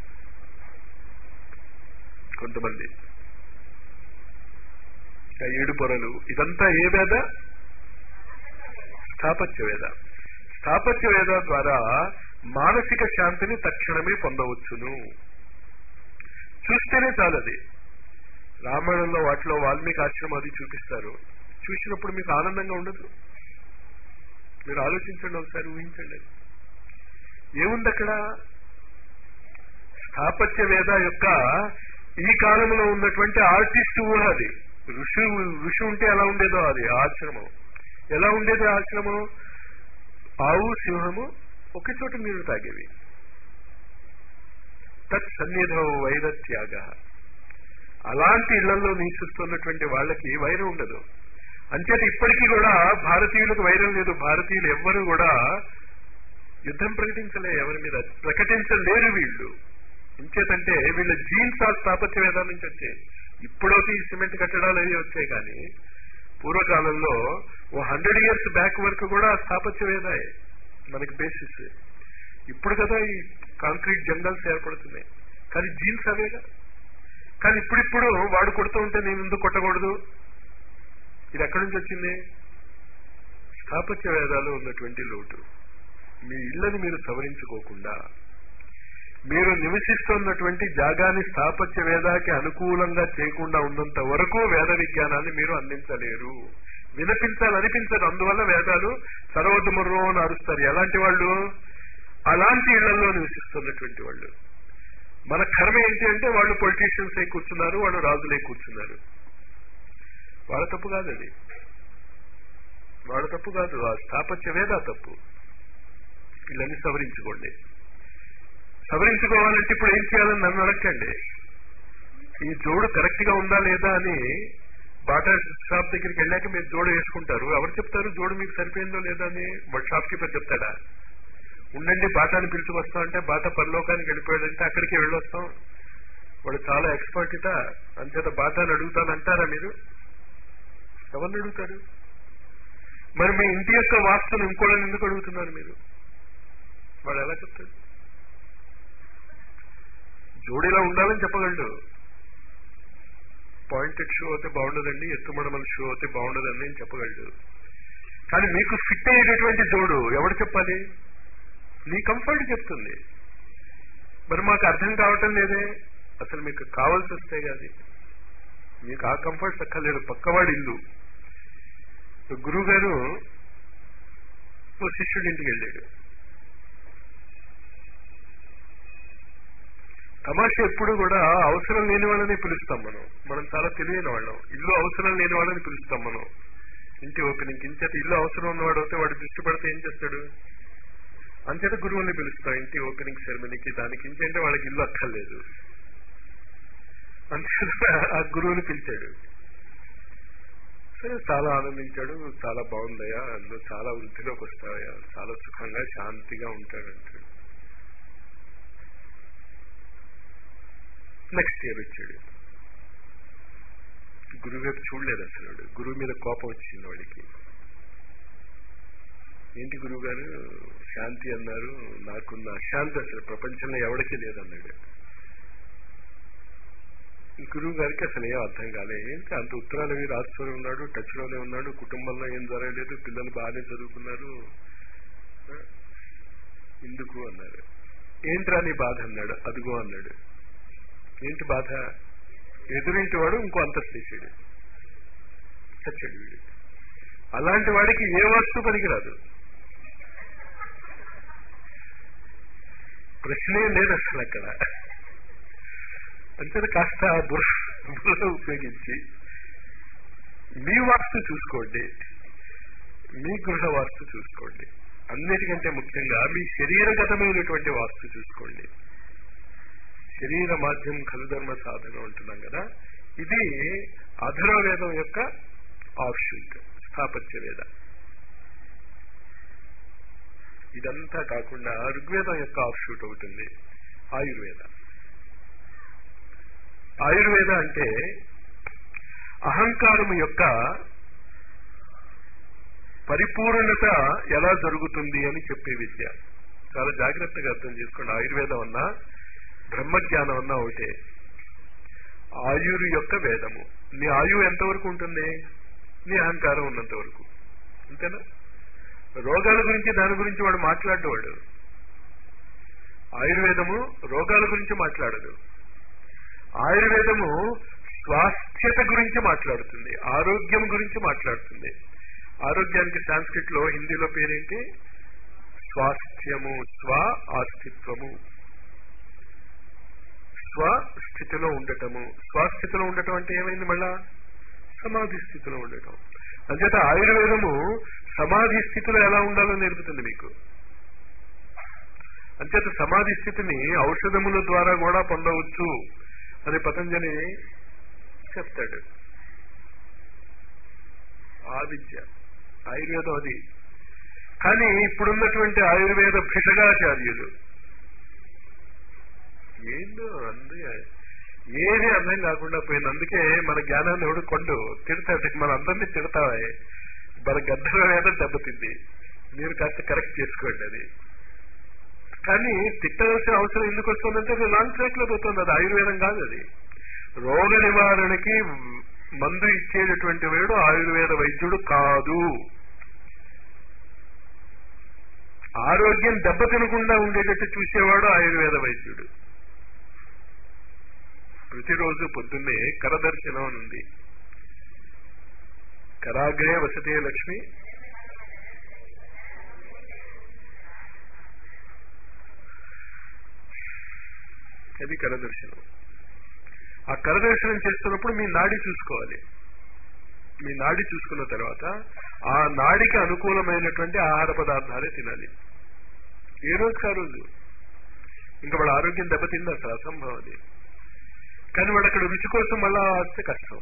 కొంతమంది ఆ ఏడు పొరలు ఇదంతా ఏ వేద స్థాపత్య వేద స్థాపత్య వేద ద్వారా మానసిక శాంతిని తక్షణమే పొందవచ్చును చూస్తేనే చాలది రామాయణంలో వాటిలో వాల్మీకి ఆశ్రమం అది చూపిస్తారు చూసినప్పుడు మీకు ఆనందంగా ఉండదు మీరు ఆలోచించండి ఒకసారి ఊహించండి ఏముంది అక్కడ స్థాపత్య వేద యొక్క ఈ కాలంలో ఉన్నటువంటి ఆర్టిస్ట్ ఊహ అది ఋషి ఋషి ఉంటే ఎలా ఉండేదో అది ఆశ్రమం ఎలా ఉండేది ఆశ్రమం ఆవు సింహము ఒకే చోట నీళ్లు తాగేవి తత్ సన్నిధో వైర త్యాగ అలాంటి ఇళ్లలో నివసిస్తున్నటువంటి వాళ్ళకి వైరం ఉండదు అంచేత ఇప్పటికీ కూడా భారతీయులకు వైరం లేదు భారతీయులు ఎవ్వరూ కూడా యుద్ధం ప్రకటించలే ఎవరి మీద ప్రకటించలేరు వీళ్ళు ఇంచేతంటే వీళ్ళ జీన్స్ ఆ స్థాపత్య వేదాల నుంచి వచ్చాయి ఇప్పుడైతే ఈ సిమెంట్ కట్టడాలు అవి వచ్చాయి కానీ పూర్వకాలంలో ఓ హండ్రెడ్ ఇయర్స్ బ్యాక్ వరకు కూడా స్థాపత్య వేదాయే మనకి బేసిస్ ఇప్పుడు కదా ఈ కాంక్రీట్ జంగల్స్ ఏర్పడుతున్నాయి కానీ జీన్స్ అవేగా కానీ ఇప్పుడిప్పుడు వాడు కొడుతూ ఉంటే నేను ఎందుకు కొట్టకూడదు ఇది ఎక్కడి నుంచి వచ్చింది స్థాపత్య వేదాలు ఉన్నటువంటి లోటు మీ ఇళ్లను మీరు సవరించుకోకుండా మీరు నివసిస్తున్నటువంటి జాగాన్ని స్థాపత్య వేదాకి అనుకూలంగా చేయకుండా ఉన్నంత వరకు వేద విజ్ఞానాన్ని మీరు అందించలేరు వినిపించాలనిపించదు అందువల్ల వేదాలు సర్వదుమర్రో అని అరుస్తారు ఎలాంటి వాళ్ళు అలాంటి ఇళ్లలో నివసిస్తున్నటువంటి వాళ్ళు మన కర్మ ఏంటి అంటే వాళ్ళు పొలిటీషియన్స్ అయి కూర్చున్నారు వాళ్ళు రాజులై కూర్చున్నారు వాళ్ళ తప్పు కాదు అది వాళ్ళ తప్పు కాదు ఆ స్థాపత్య వేద తప్పు ఇళ్ళని సవరించుకోండి సవరించుకోవాలంటే ఇప్పుడు ఏం చేయాలని నన్ను అడగండి ఈ జోడు కరెక్ట్ గా ఉందా లేదా అని బాటా షాప్ దగ్గరికి వెళ్ళాక మీరు జోడు వేసుకుంటారు ఎవరు చెప్తారు జోడు మీకు సరిపోయిందో లేదా అని షాప్ కీపర్ చెప్తాడా ఉండండి బాటాని పిలుచుకొస్తాం అంటే బాట పరలోకానికి వెళ్ళిపోయాడంటే అక్కడికి వెళ్ళొస్తాం వాడు చాలా ఎక్స్పర్ట్ ఇట అంచేత బాటాని అడుగుతానంటారా మీరు ఎవరిని అడుగుతారు మరి మీ ఇంటి యొక్క వాస్తును ఇంకోళ్ళని ఎందుకు అడుగుతున్నారు మీరు వాడు ఎలా చెప్తాడు జోడీలా ఉండాలని చెప్పగలడు పాయింటెడ్ షూ అయితే బాగుండదండి ఎత్తుమడమల షూ అయితే బాగుండదండి అని చెప్పగలడు కానీ మీకు ఫిట్ అయ్యేటటువంటి జోడు ఎవడు చెప్పాలి నీ కంఫర్ట్ చెప్తుంది మరి మాకు అర్థం కావటం లేదే అసలు మీకు కావాల్సి వస్తే కాదు మీకు ఆ కంఫర్ట్స్ అక్కర్లేదు పక్కవాడి ఇల్లు గురువు గారు ఓ శిష్యుడి ఇంటికి వెళ్ళాడు తమాషా ఎప్పుడు కూడా అవసరం లేని వాళ్ళని పిలుస్తాం మనం మనం చాలా తెలియని వాళ్ళం ఇల్లు అవసరం లేని వాళ్ళని పిలుస్తాం మనం ఇంటి ఓపెనింగ్ ఇంచేత ఇల్లు అవసరం ఉన్నవాడు అయితే వాడు దృష్టి పడితే ఏం చేస్తాడు అంచేత గురువుల్ని పిలుస్తాం ఇంటి ఓపెనింగ్ సెరమనీకి దానికి ఇంచేంటే వాళ్ళకి ఇల్లు అక్కర్లేదు అంచేత ఆ గురువుని పిలిచాడు సరే చాలా ఆనందించాడు చాలా బాగుందయ్యా అందులో చాలా వృద్ధిలోకి వస్తాయా చాలా సుఖంగా శాంతిగా ఉంటాడు అంటాడు నెక్స్ట్ ఇయర్ వచ్చాడు గురువు గారు చూడలేదు అసలు వాడు. గురువు మీద కోపం వచ్చింది వాడికి ఏంటి గురువు గారు శాంతి అన్నారు నాకున్న అశాంతి అసలు ప్రపంచంలో ఎవరికి లేదన్నాడు గురువు గారికి అసలు ఏం అర్థం కాలే ఏంటి అంత ఉత్తరాలు అవి రాస్తూనే ఉన్నాడు టచ్ లోనే ఉన్నాడు కుటుంబంలో ఏం జరగలేదు పిల్లలు బాగానే చదువుకున్నారు ఆ? ఎందుకు అన్నారు ఏంట్రా నీ బాధ అన్నాడు అదిగో అన్నాడు ఏంటి బాధ ఎదురింటి వాడు ఇంకో అంతస్తు వేసాడు చచ్చాడు వీడు అలాంటి వాడికి ఏ వస్తువు పనికిరాదు ప్రశ్నే లేదు అసలు అక్కడ అంటే కాస్త బుర్ర బుర్ర ఉపయోగించి మీ వాస్తు చూసుకోండి మీ గృహ వాస్తు చూసుకోండి అన్నిటికంటే ముఖ్యంగా మీ శరీరగతమైనటువంటి వాస్తు చూసుకోండి శరీర మాధ్యం ఖలుధర్మ సాధన ఉంటున్నాం కదా ఇది అధర్వవేదం యొక్క ఆప్షూట్ స్థాపత్య వేద ఇదంతా కాకుండా ఋగ్వేదం యొక్క ఆప్షూట్ అవుతుంది ఆయుర్వేద ఆయుర్వేద అంటే అహంకారం యొక్క పరిపూర్ణత ఎలా జరుగుతుంది అని చెప్పే విద్య చాలా జాగ్రత్తగా అర్థం చేసుకోండి ఆయుర్వేదం అన్నా బ్రహ్మజ్ఞానం అన్నా ఒకటే ఆయురు యొక్క వేదము నీ ఆయువు ఎంతవరకు ఉంటుంది నీ అహంకారం ఉన్నంత వరకు అంతేనా రోగాల గురించి దాని గురించి వాడు మాట్లాడేవాడు ఆయుర్వేదము రోగాల గురించి మాట్లాడదు ఆయుర్వేదము స్వాస్థ్యత గురించి మాట్లాడుతుంది ఆరోగ్యం గురించి మాట్లాడుతుంది ఆరోగ్యానికి సాంస్క్రిట్ లో హిందీలో పేరేంటి స్వాస్థ్యము స్వ ఆస్తిత్వము స్వస్థితిలో ఉండటము స్వస్థితిలో ఉండటం అంటే ఏమైంది మళ్ళా సమాధి స్థితిలో ఉండటం అంచేత ఆయుర్వేదము సమాధి స్థితిలో ఎలా ఉండాలో నేర్పుతుంది మీకు అంచేత సమాధి స్థితిని ఔషధముల ద్వారా కూడా పొందవచ్చు అని పతంజలి చెప్తాడు ఆ విద్య ఆయుర్వేదం అది కానీ ఇప్పుడున్నటువంటి ఆయుర్వేద భిషగాచార్యులు ఏందో అంది ఏది అర్థం కాకుండా పోయింది అందుకే మన జ్ఞానాన్ని ఎవడు కొండు తిడతాడు మన అందరినీ తిడతావా మన గద్దల మీద దెబ్బతింది మీరు కాస్త కరెక్ట్ చేసుకోండి అది కానీ తిట్టవలసిన అవసరం ఎందుకు వస్తుందంటే అది లాంగ్ ట్రాక్ లో పోతుంది అది ఆయుర్వేదం కాదు అది రోగ నివారణకి మందు ఇచ్చేటటువంటి వాడు ఆయుర్వేద వైద్యుడు కాదు ఆరోగ్యం దెబ్బతినకుండా ఉండేటట్టు చూసేవాడు ఆయుర్వేద వైద్యుడు ప్రతిరోజు పొద్దున్నే కరదర్శనం అని ఉంది కరాగ్రే వసతే లక్ష్మి అది కరదర్శనం ఆ కరదర్శనం చేస్తున్నప్పుడు మీ నాడి చూసుకోవాలి మీ నాడి చూసుకున్న తర్వాత ఆ నాడికి అనుకూలమైనటువంటి ఆహార పదార్థాలే తినాలి ఏ రోజుకి ఆ రోజు ఇంకా వాడు ఆరోగ్యం దెబ్బతింది అసలు అసంభవం అది కానీ వాడు అక్కడ రుచి కోసం మళ్ళా వస్తే కష్టం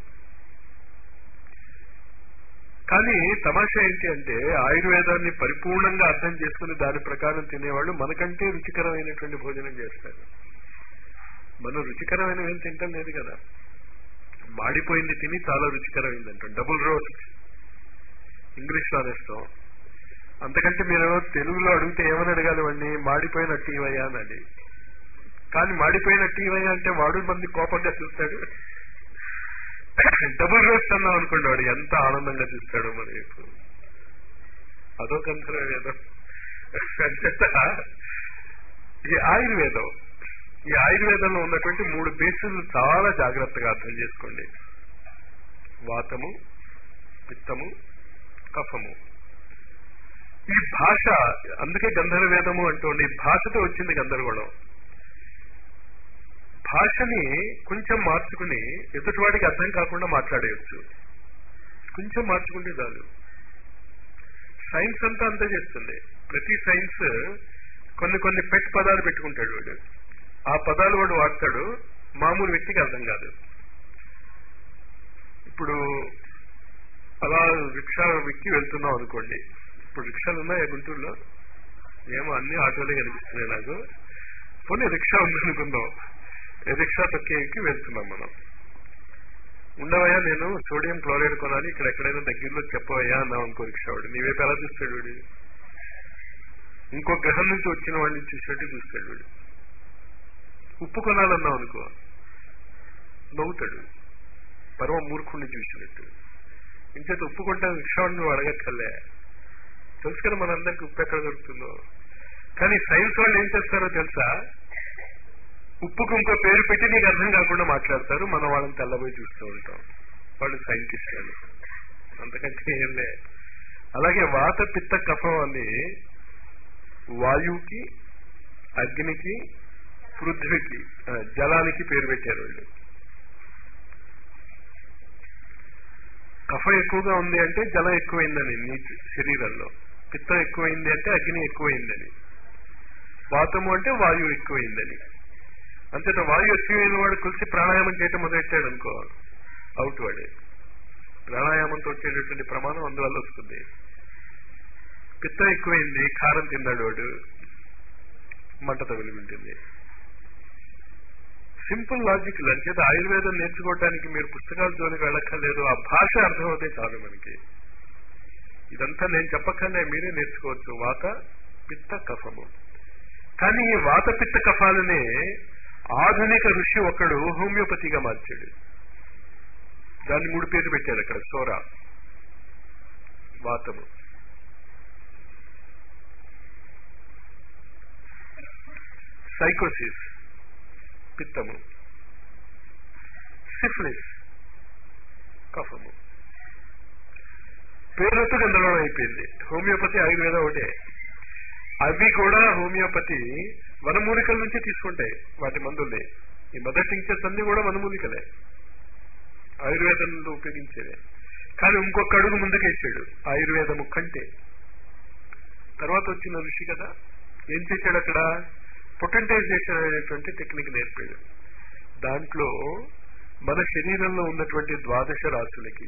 కానీ తమాషా ఏంటి అంటే ఆయుర్వేదాన్ని పరిపూర్ణంగా అర్థం చేసుకుని దాని ప్రకారం తినేవాళ్ళు మనకంటే రుచికరమైనటువంటి భోజనం చేస్తారు మనం రుచికరమైనవి ఏం తింటాం లేదు కదా మాడిపోయింది తిని చాలా రుచికరమైంది అంటాం డబుల్ రోస్ట్ ఇంగ్లీష్ లో అనేస్తాం అంతకంటే మీరు తెలుగులో అడిగితే ఏమని అడగాలి వాడిని మాడిపోయిన టీవయ్యా అన్నది కానీ మాడిపోయిన టీవయ్యా అంటే వాడు మంది కోపంగా చూస్తాడు డబుల్ రోస్ట్ అన్నాం అనుకోండి వాడు ఎంత ఆనందంగా చూస్తాడో మన వైపు అదో గంధర్వేదం ఈ ఆయుర్వేదం ఈ ఆయుర్వేదంలో ఉన్నటువంటి మూడు బేసులు చాలా జాగ్రత్తగా అర్థం చేసుకోండి వాతము పిత్తము కఫము ఈ భాష అందుకే గంధర్వేదము అంటోండి భాషతో వచ్చింది గందరగోళం భాషని కొంచెం మార్చుకుని ఎదుటివాడికి అర్థం కాకుండా మాట్లాడేయచ్చు కొంచెం మార్చుకుంటే చాలు సైన్స్ అంతా అంతే చేస్తుంది ప్రతి సైన్స్ కొన్ని కొన్ని పెట్ పదాలు పెట్టుకుంటాడు వాడు ఆ పదాలు వాడు వాడతాడు మామూలు వ్యక్తికి అర్థం కాదు ఇప్పుడు అలా రిక్షా వెక్కి వెళ్తున్నాం అనుకోండి ఇప్పుడు రిక్షాలు ఉన్నాయా గుంటూరులో ఏమో అన్ని ఆటోలే కనిపిస్తున్నాయి నాకు పోనీ రిక్షా ఉందనుకుందాం రిక్షా తొక్కేకి వెళ్తున్నాం మనం ఉండవయ్యా నేను సోడియం క్లోరైడ్ కొనాలి ఇక్కడ ఎక్కడైనా దగ్గరలో చెప్పవయ్యా అన్నావు అనుకో రిక్షా వాడు నీవైపు ఎలా చూస్తాడు వాడు ఇంకో గ్రహం నుంచి వచ్చిన వాడిని చూసినట్టు చూస్తాడు వాడు ఉప్పు కొనాలన్నావు అనుకో నవ్వుతాడు పరమ మూర్ఖుడిని చూసినట్టు ఇంచేత ఉప్పు కొంటాను రిక్షావాడిని నువ్వు అడగక్కర్లే తెలుసు కదా మనందరికి ఉప్పు ఎక్కడ దొరుకుతుందో కానీ సైన్స్ వాళ్ళు ఏం చేస్తారో తెలుసా ఉప్పుకు ఇంకో పేరు పెట్టి నీకు అర్థం కాకుండా మాట్లాడతారు మనం వాళ్ళని తెల్లబోయి చూస్తూ ఉంటాం వాళ్ళు సైంటిస్టులు అంతకంటే ఏం లే అలాగే వాత పిత్త కఫం అని వాయువుకి అగ్నికి పృథ్వీకి జలానికి పేరు పెట్టారు వాళ్ళు కఫం ఎక్కువగా ఉంది అంటే జలం ఎక్కువైందని నీ శరీరంలో పిత్తం ఎక్కువైంది అంటే అగ్ని ఎక్కువైందని వాతము అంటే వాయువు ఎక్కువైందని అంతేత వాయు ఎక్కువైన వాడు కలిసి ప్రాణాయామం చేయటం మొదలెట్టాడు అనుకో అవుట్ వాడే ప్రాణాయామంతో వచ్చేటటువంటి ప్రమాణం అందువల్ల వస్తుంది పిత్తం ఎక్కువైంది కారం తిన్నాడు వాడు మంట తగిలి ఉంటుంది సింపుల్ లాజిక్ అంచేత ఆయుర్వేదం నేర్చుకోవటానికి మీరు పుస్తకాల జోలికి వెళ్ళక్కర్లేదు ఆ భాష అర్థమవుతే చాలు మనకి ఇదంతా నేను చెప్పక్కర్లే మీరే నేర్చుకోవచ్చు వాత పిత్త కఫము కానీ ఈ వాత పిత్త కఫాలనే ఆధునిక ఋషి ఒకడు హోమియోపతిగా మార్చాడు దాన్ని మూడు పేర్లు పెట్టాడు అక్కడ సోరా వాతము సైకోసిస్ పిత్తము సిఫ్లిస్ కఫము పేర్లతో గందరగోళం అయిపోయింది హోమియోపతి ఆయుర్వేదం ఒకటే అవి కూడా హోమియోపతి వనమూలికల నుంచి తీసుకుంటాయి వాటి మందుల్ని ఈ మదర్ టింక్చర్స్ అన్ని కూడా వనమూలికలే ఆయుర్వేదంలో ఉపయోగించేవే కానీ ఇంకొక అడుగు ముందుకేసాడు ఆయుర్వేదము కంటే తర్వాత వచ్చిన ఋషి కదా ఏం చేశాడు అక్కడ పొటెంటైజేషన్ అనేటువంటి టెక్నిక్ నేర్పాడు దాంట్లో మన శరీరంలో ఉన్నటువంటి ద్వాదశ రాశులకి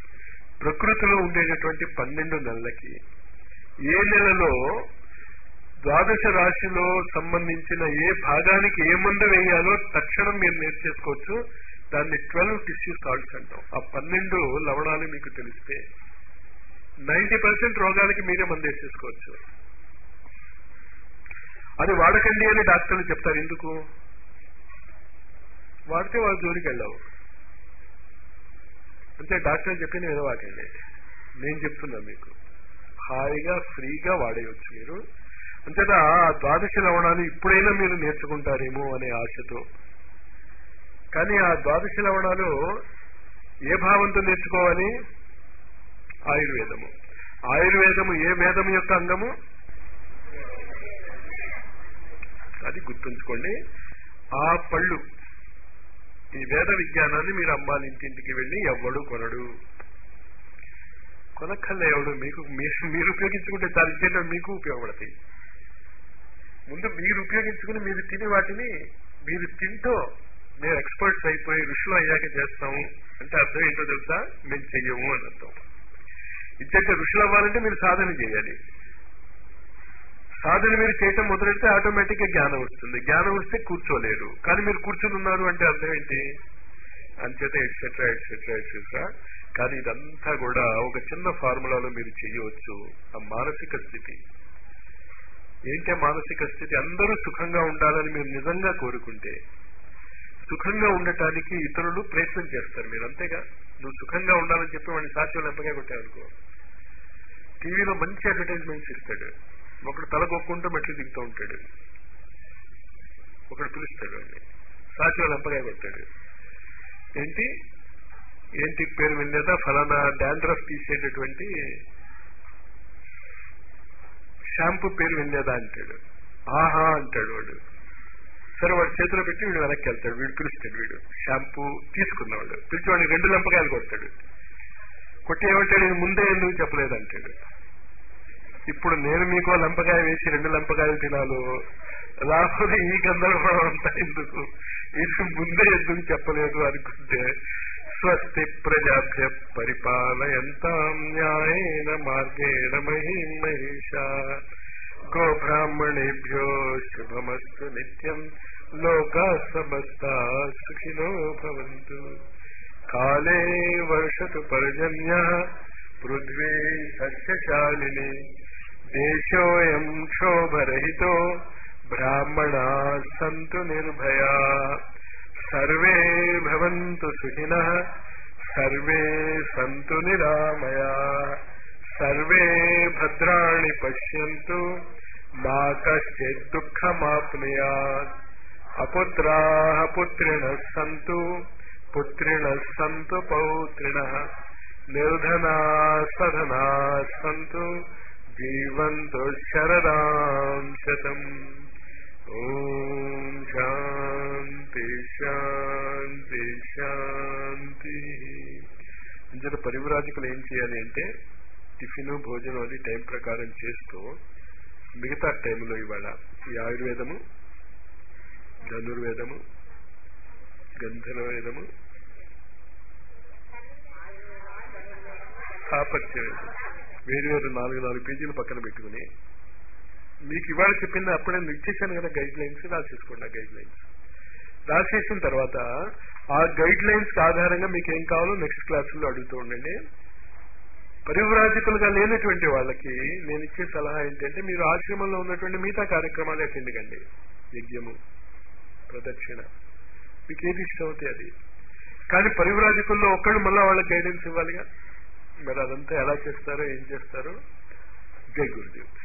ప్రకృతిలో ఉండేటటువంటి పన్నెండు నెలలకి ఏ నెలలో ద్వాదశ రాశిలో సంబంధించిన ఏ భాగానికి ఏ మందు వేయాలో తక్షణం మీరు నేర్చేసుకోవచ్చు దాన్ని ట్వెల్వ్ టిష్యూ సాల్ట్స్ అంటాం ఆ పన్నెండు లవణాలు మీకు తెలిస్తే నైన్టీ పర్సెంట్ రోగాలకి మీరే మందు వేసేసుకోవచ్చు అది వాడకండి అని డాక్టర్లు చెప్తారు ఎందుకు వాడితే వాళ్ళ జోలికి వెళ్ళావు అంటే డాక్టర్ చెప్పిన వినవాకండి నేను చెప్తున్నా మీకు హాయిగా ఫ్రీగా వాడేయచ్చు మీరు అంతేత ఆ ద్వాదశ లవణాలు ఇప్పుడైనా మీరు నేర్చుకుంటారేమో అనే ఆశతో కానీ ఆ ద్వాదశ లవణాలు ఏ భావంతో నేర్చుకోవాలి ఆయుర్వేదము ఆయుర్వేదము ఏ వేదము యొక్క అంగము అది గుర్తుంచుకోండి ఆ పళ్ళు ఈ వేద విజ్ఞానాన్ని మీరు అమ్మాలి ఇంటింటికి వెళ్ళి ఎవ్వడు కొనడు కొనక్కర్లే ఎవడు మీకు మీరు మీరు ఉపయోగించుకుంటే చాలా ఇచ్చేట మీకు ఉపయోగపడతాయి ముందు మీరు ఉపయోగించుకుని మీరు తిని వాటిని మీరు తింటూ మేము ఎక్స్పర్ట్స్ అయిపోయి ఋషులు అయ్యాక చేస్తాము అంటే అర్థం ఏంటో తెలుసా మేము చెయ్యము అని అర్థం ఇచ్చే ఋషులు అవ్వాలంటే మీరు సాధన చేయాలి సాధన మీరు చేయటం మొదలెడితే ఆటోమేటిక్ గా జ్ఞానం వస్తుంది జ్ఞానం వస్తే కూర్చోలేరు కానీ మీరు కూర్చుని ఉన్నారు అంటే అర్థం ఏంటి అంచేత ఎట్సెట్రా ఎట్సెట్రా ఎట్సెట్రా కానీ ఇదంతా కూడా ఒక చిన్న ఫార్ములాలో మీరు చేయవచ్చు ఆ మానసిక స్థితి ఏంటి ఆ మానసిక స్థితి అందరూ సుఖంగా ఉండాలని మీరు నిజంగా కోరుకుంటే సుఖంగా ఉండటానికి ఇతరులు ప్రయత్నం చేస్తారు మీరు అంతేగా నువ్వు సుఖంగా ఉండాలని చెప్పి వాడిని సాధ్యం ఎంపగా కొట్టావనుకో టీవీలో మంచి అడ్వర్టైజ్మెంట్స్ ఇస్తాడు ఒకడు తల కొక్కుంటూ మెట్లు దిగుతూ ఉంటాడు ఒకడు పిలుస్తాడు వాడిని సాధ్యం ఎంపగా కొట్టాడు ఏంటి ఏంటి పేరు వినేదా ఫలానా డాండ్రఫ్ తీసేటటువంటి షాంపూ పేరు వినేదా అంటాడు ఆహా అంటాడు వాడు సరే వాడు చేతిలో పెట్టి వీడు వెనక్కి వెళ్తాడు వీడు పిలుస్తాడు వీడు షాంపూ తీసుకున్నవాడు పిలిచి వాడిని రెండు లంపకాయలు కొడతాడు కొట్టి ఏమంటాడు "ఇది ముందే ఎందుకు చెప్పలేదంటాడు ఇప్పుడు నేను మీకు లంపకాయ వేసి రెండు లంపకాయలు తినాలో లేకపోతే ఈ గందరగోళం అంతా ఎందుకు ఇది ముందే ఎందుకు చెప్పలేదు అనుకుంటే స్వస్తి ప్రజాభ్య పరిపాలయంతాం న్యాయేన మార్గేణ మహిం మహిష గోబ్రాహ్మణేభ్యో శుభమస్తు నిత్యం లోకా సమస్తా సుఖినో భవంతు కాలే వర్షతు పర్జన్య పృథ్వీ సస్యశాలిని దేశోయం క్షోభరహితో బ్రాహ్మణా సంతు నిర్భయా సర్వే భవంతు సుఖినః సర్వే సంతు నిరామయా సర్వే భద్రాణి పశ్యంతు మా కశ్చిత్ దుఃఖమాప్నుయాత్ అపుత్రాः పుత్రిణः సంతు పుత్రిణः సంతు పౌత్రిణः నిర్ధనా సధనా సంతు జీవంతు శరదాం శతం ఓం శాంతి శాంతి శాంతి ఇందులో పరివ్రాజకులు ఏం చేయాలి అంటే టిఫిన్ భోజనం అది టైం ప్రకారం చేస్తూ మిగతా టైంలో ఇవాళ ఈ ఆయుర్వేదము ధనుర్వేదము గంధర్వేదము స్థాపత్య వేదం వేరు వేరు నాలుగు నాలుగు పేజీలు పక్కన పెట్టుకుని మీకు ఇవాళ చెప్పింది అప్పుడే మీకు ఇచ్చేసాను కదా గైడ్ లైన్స్ రాసేసుకోండి ఆ గైడ్ లైన్స్ రాసేసిన తర్వాత ఆ గైడ్ లైన్స్ ఆధారంగా మీకు ఏం కావాలో నెక్స్ట్ క్లాసుల్లో అడుగుతూ ఉండండి పరివ్రాజకులుగా లేనటువంటి వాళ్ళకి నేను ఇచ్చే సలహా ఏంటంటే మీరు ఆశ్రమంలో ఉన్నటువంటి మిగతా కార్యక్రమాలు అటెండ్ కండి యజ్ఞము ప్రదక్షిణ మీకు ఏది ఇష్టం అవుతాయి అది కానీ పరివ్రాజకుల్లో ఒక్కడు మళ్ళా వాళ్ళకి గైడెన్స్ ఇవ్వాలిగా మరి అదంతా ఎలా చేస్తారో ఏం చేస్తారో జై గురుదేవ్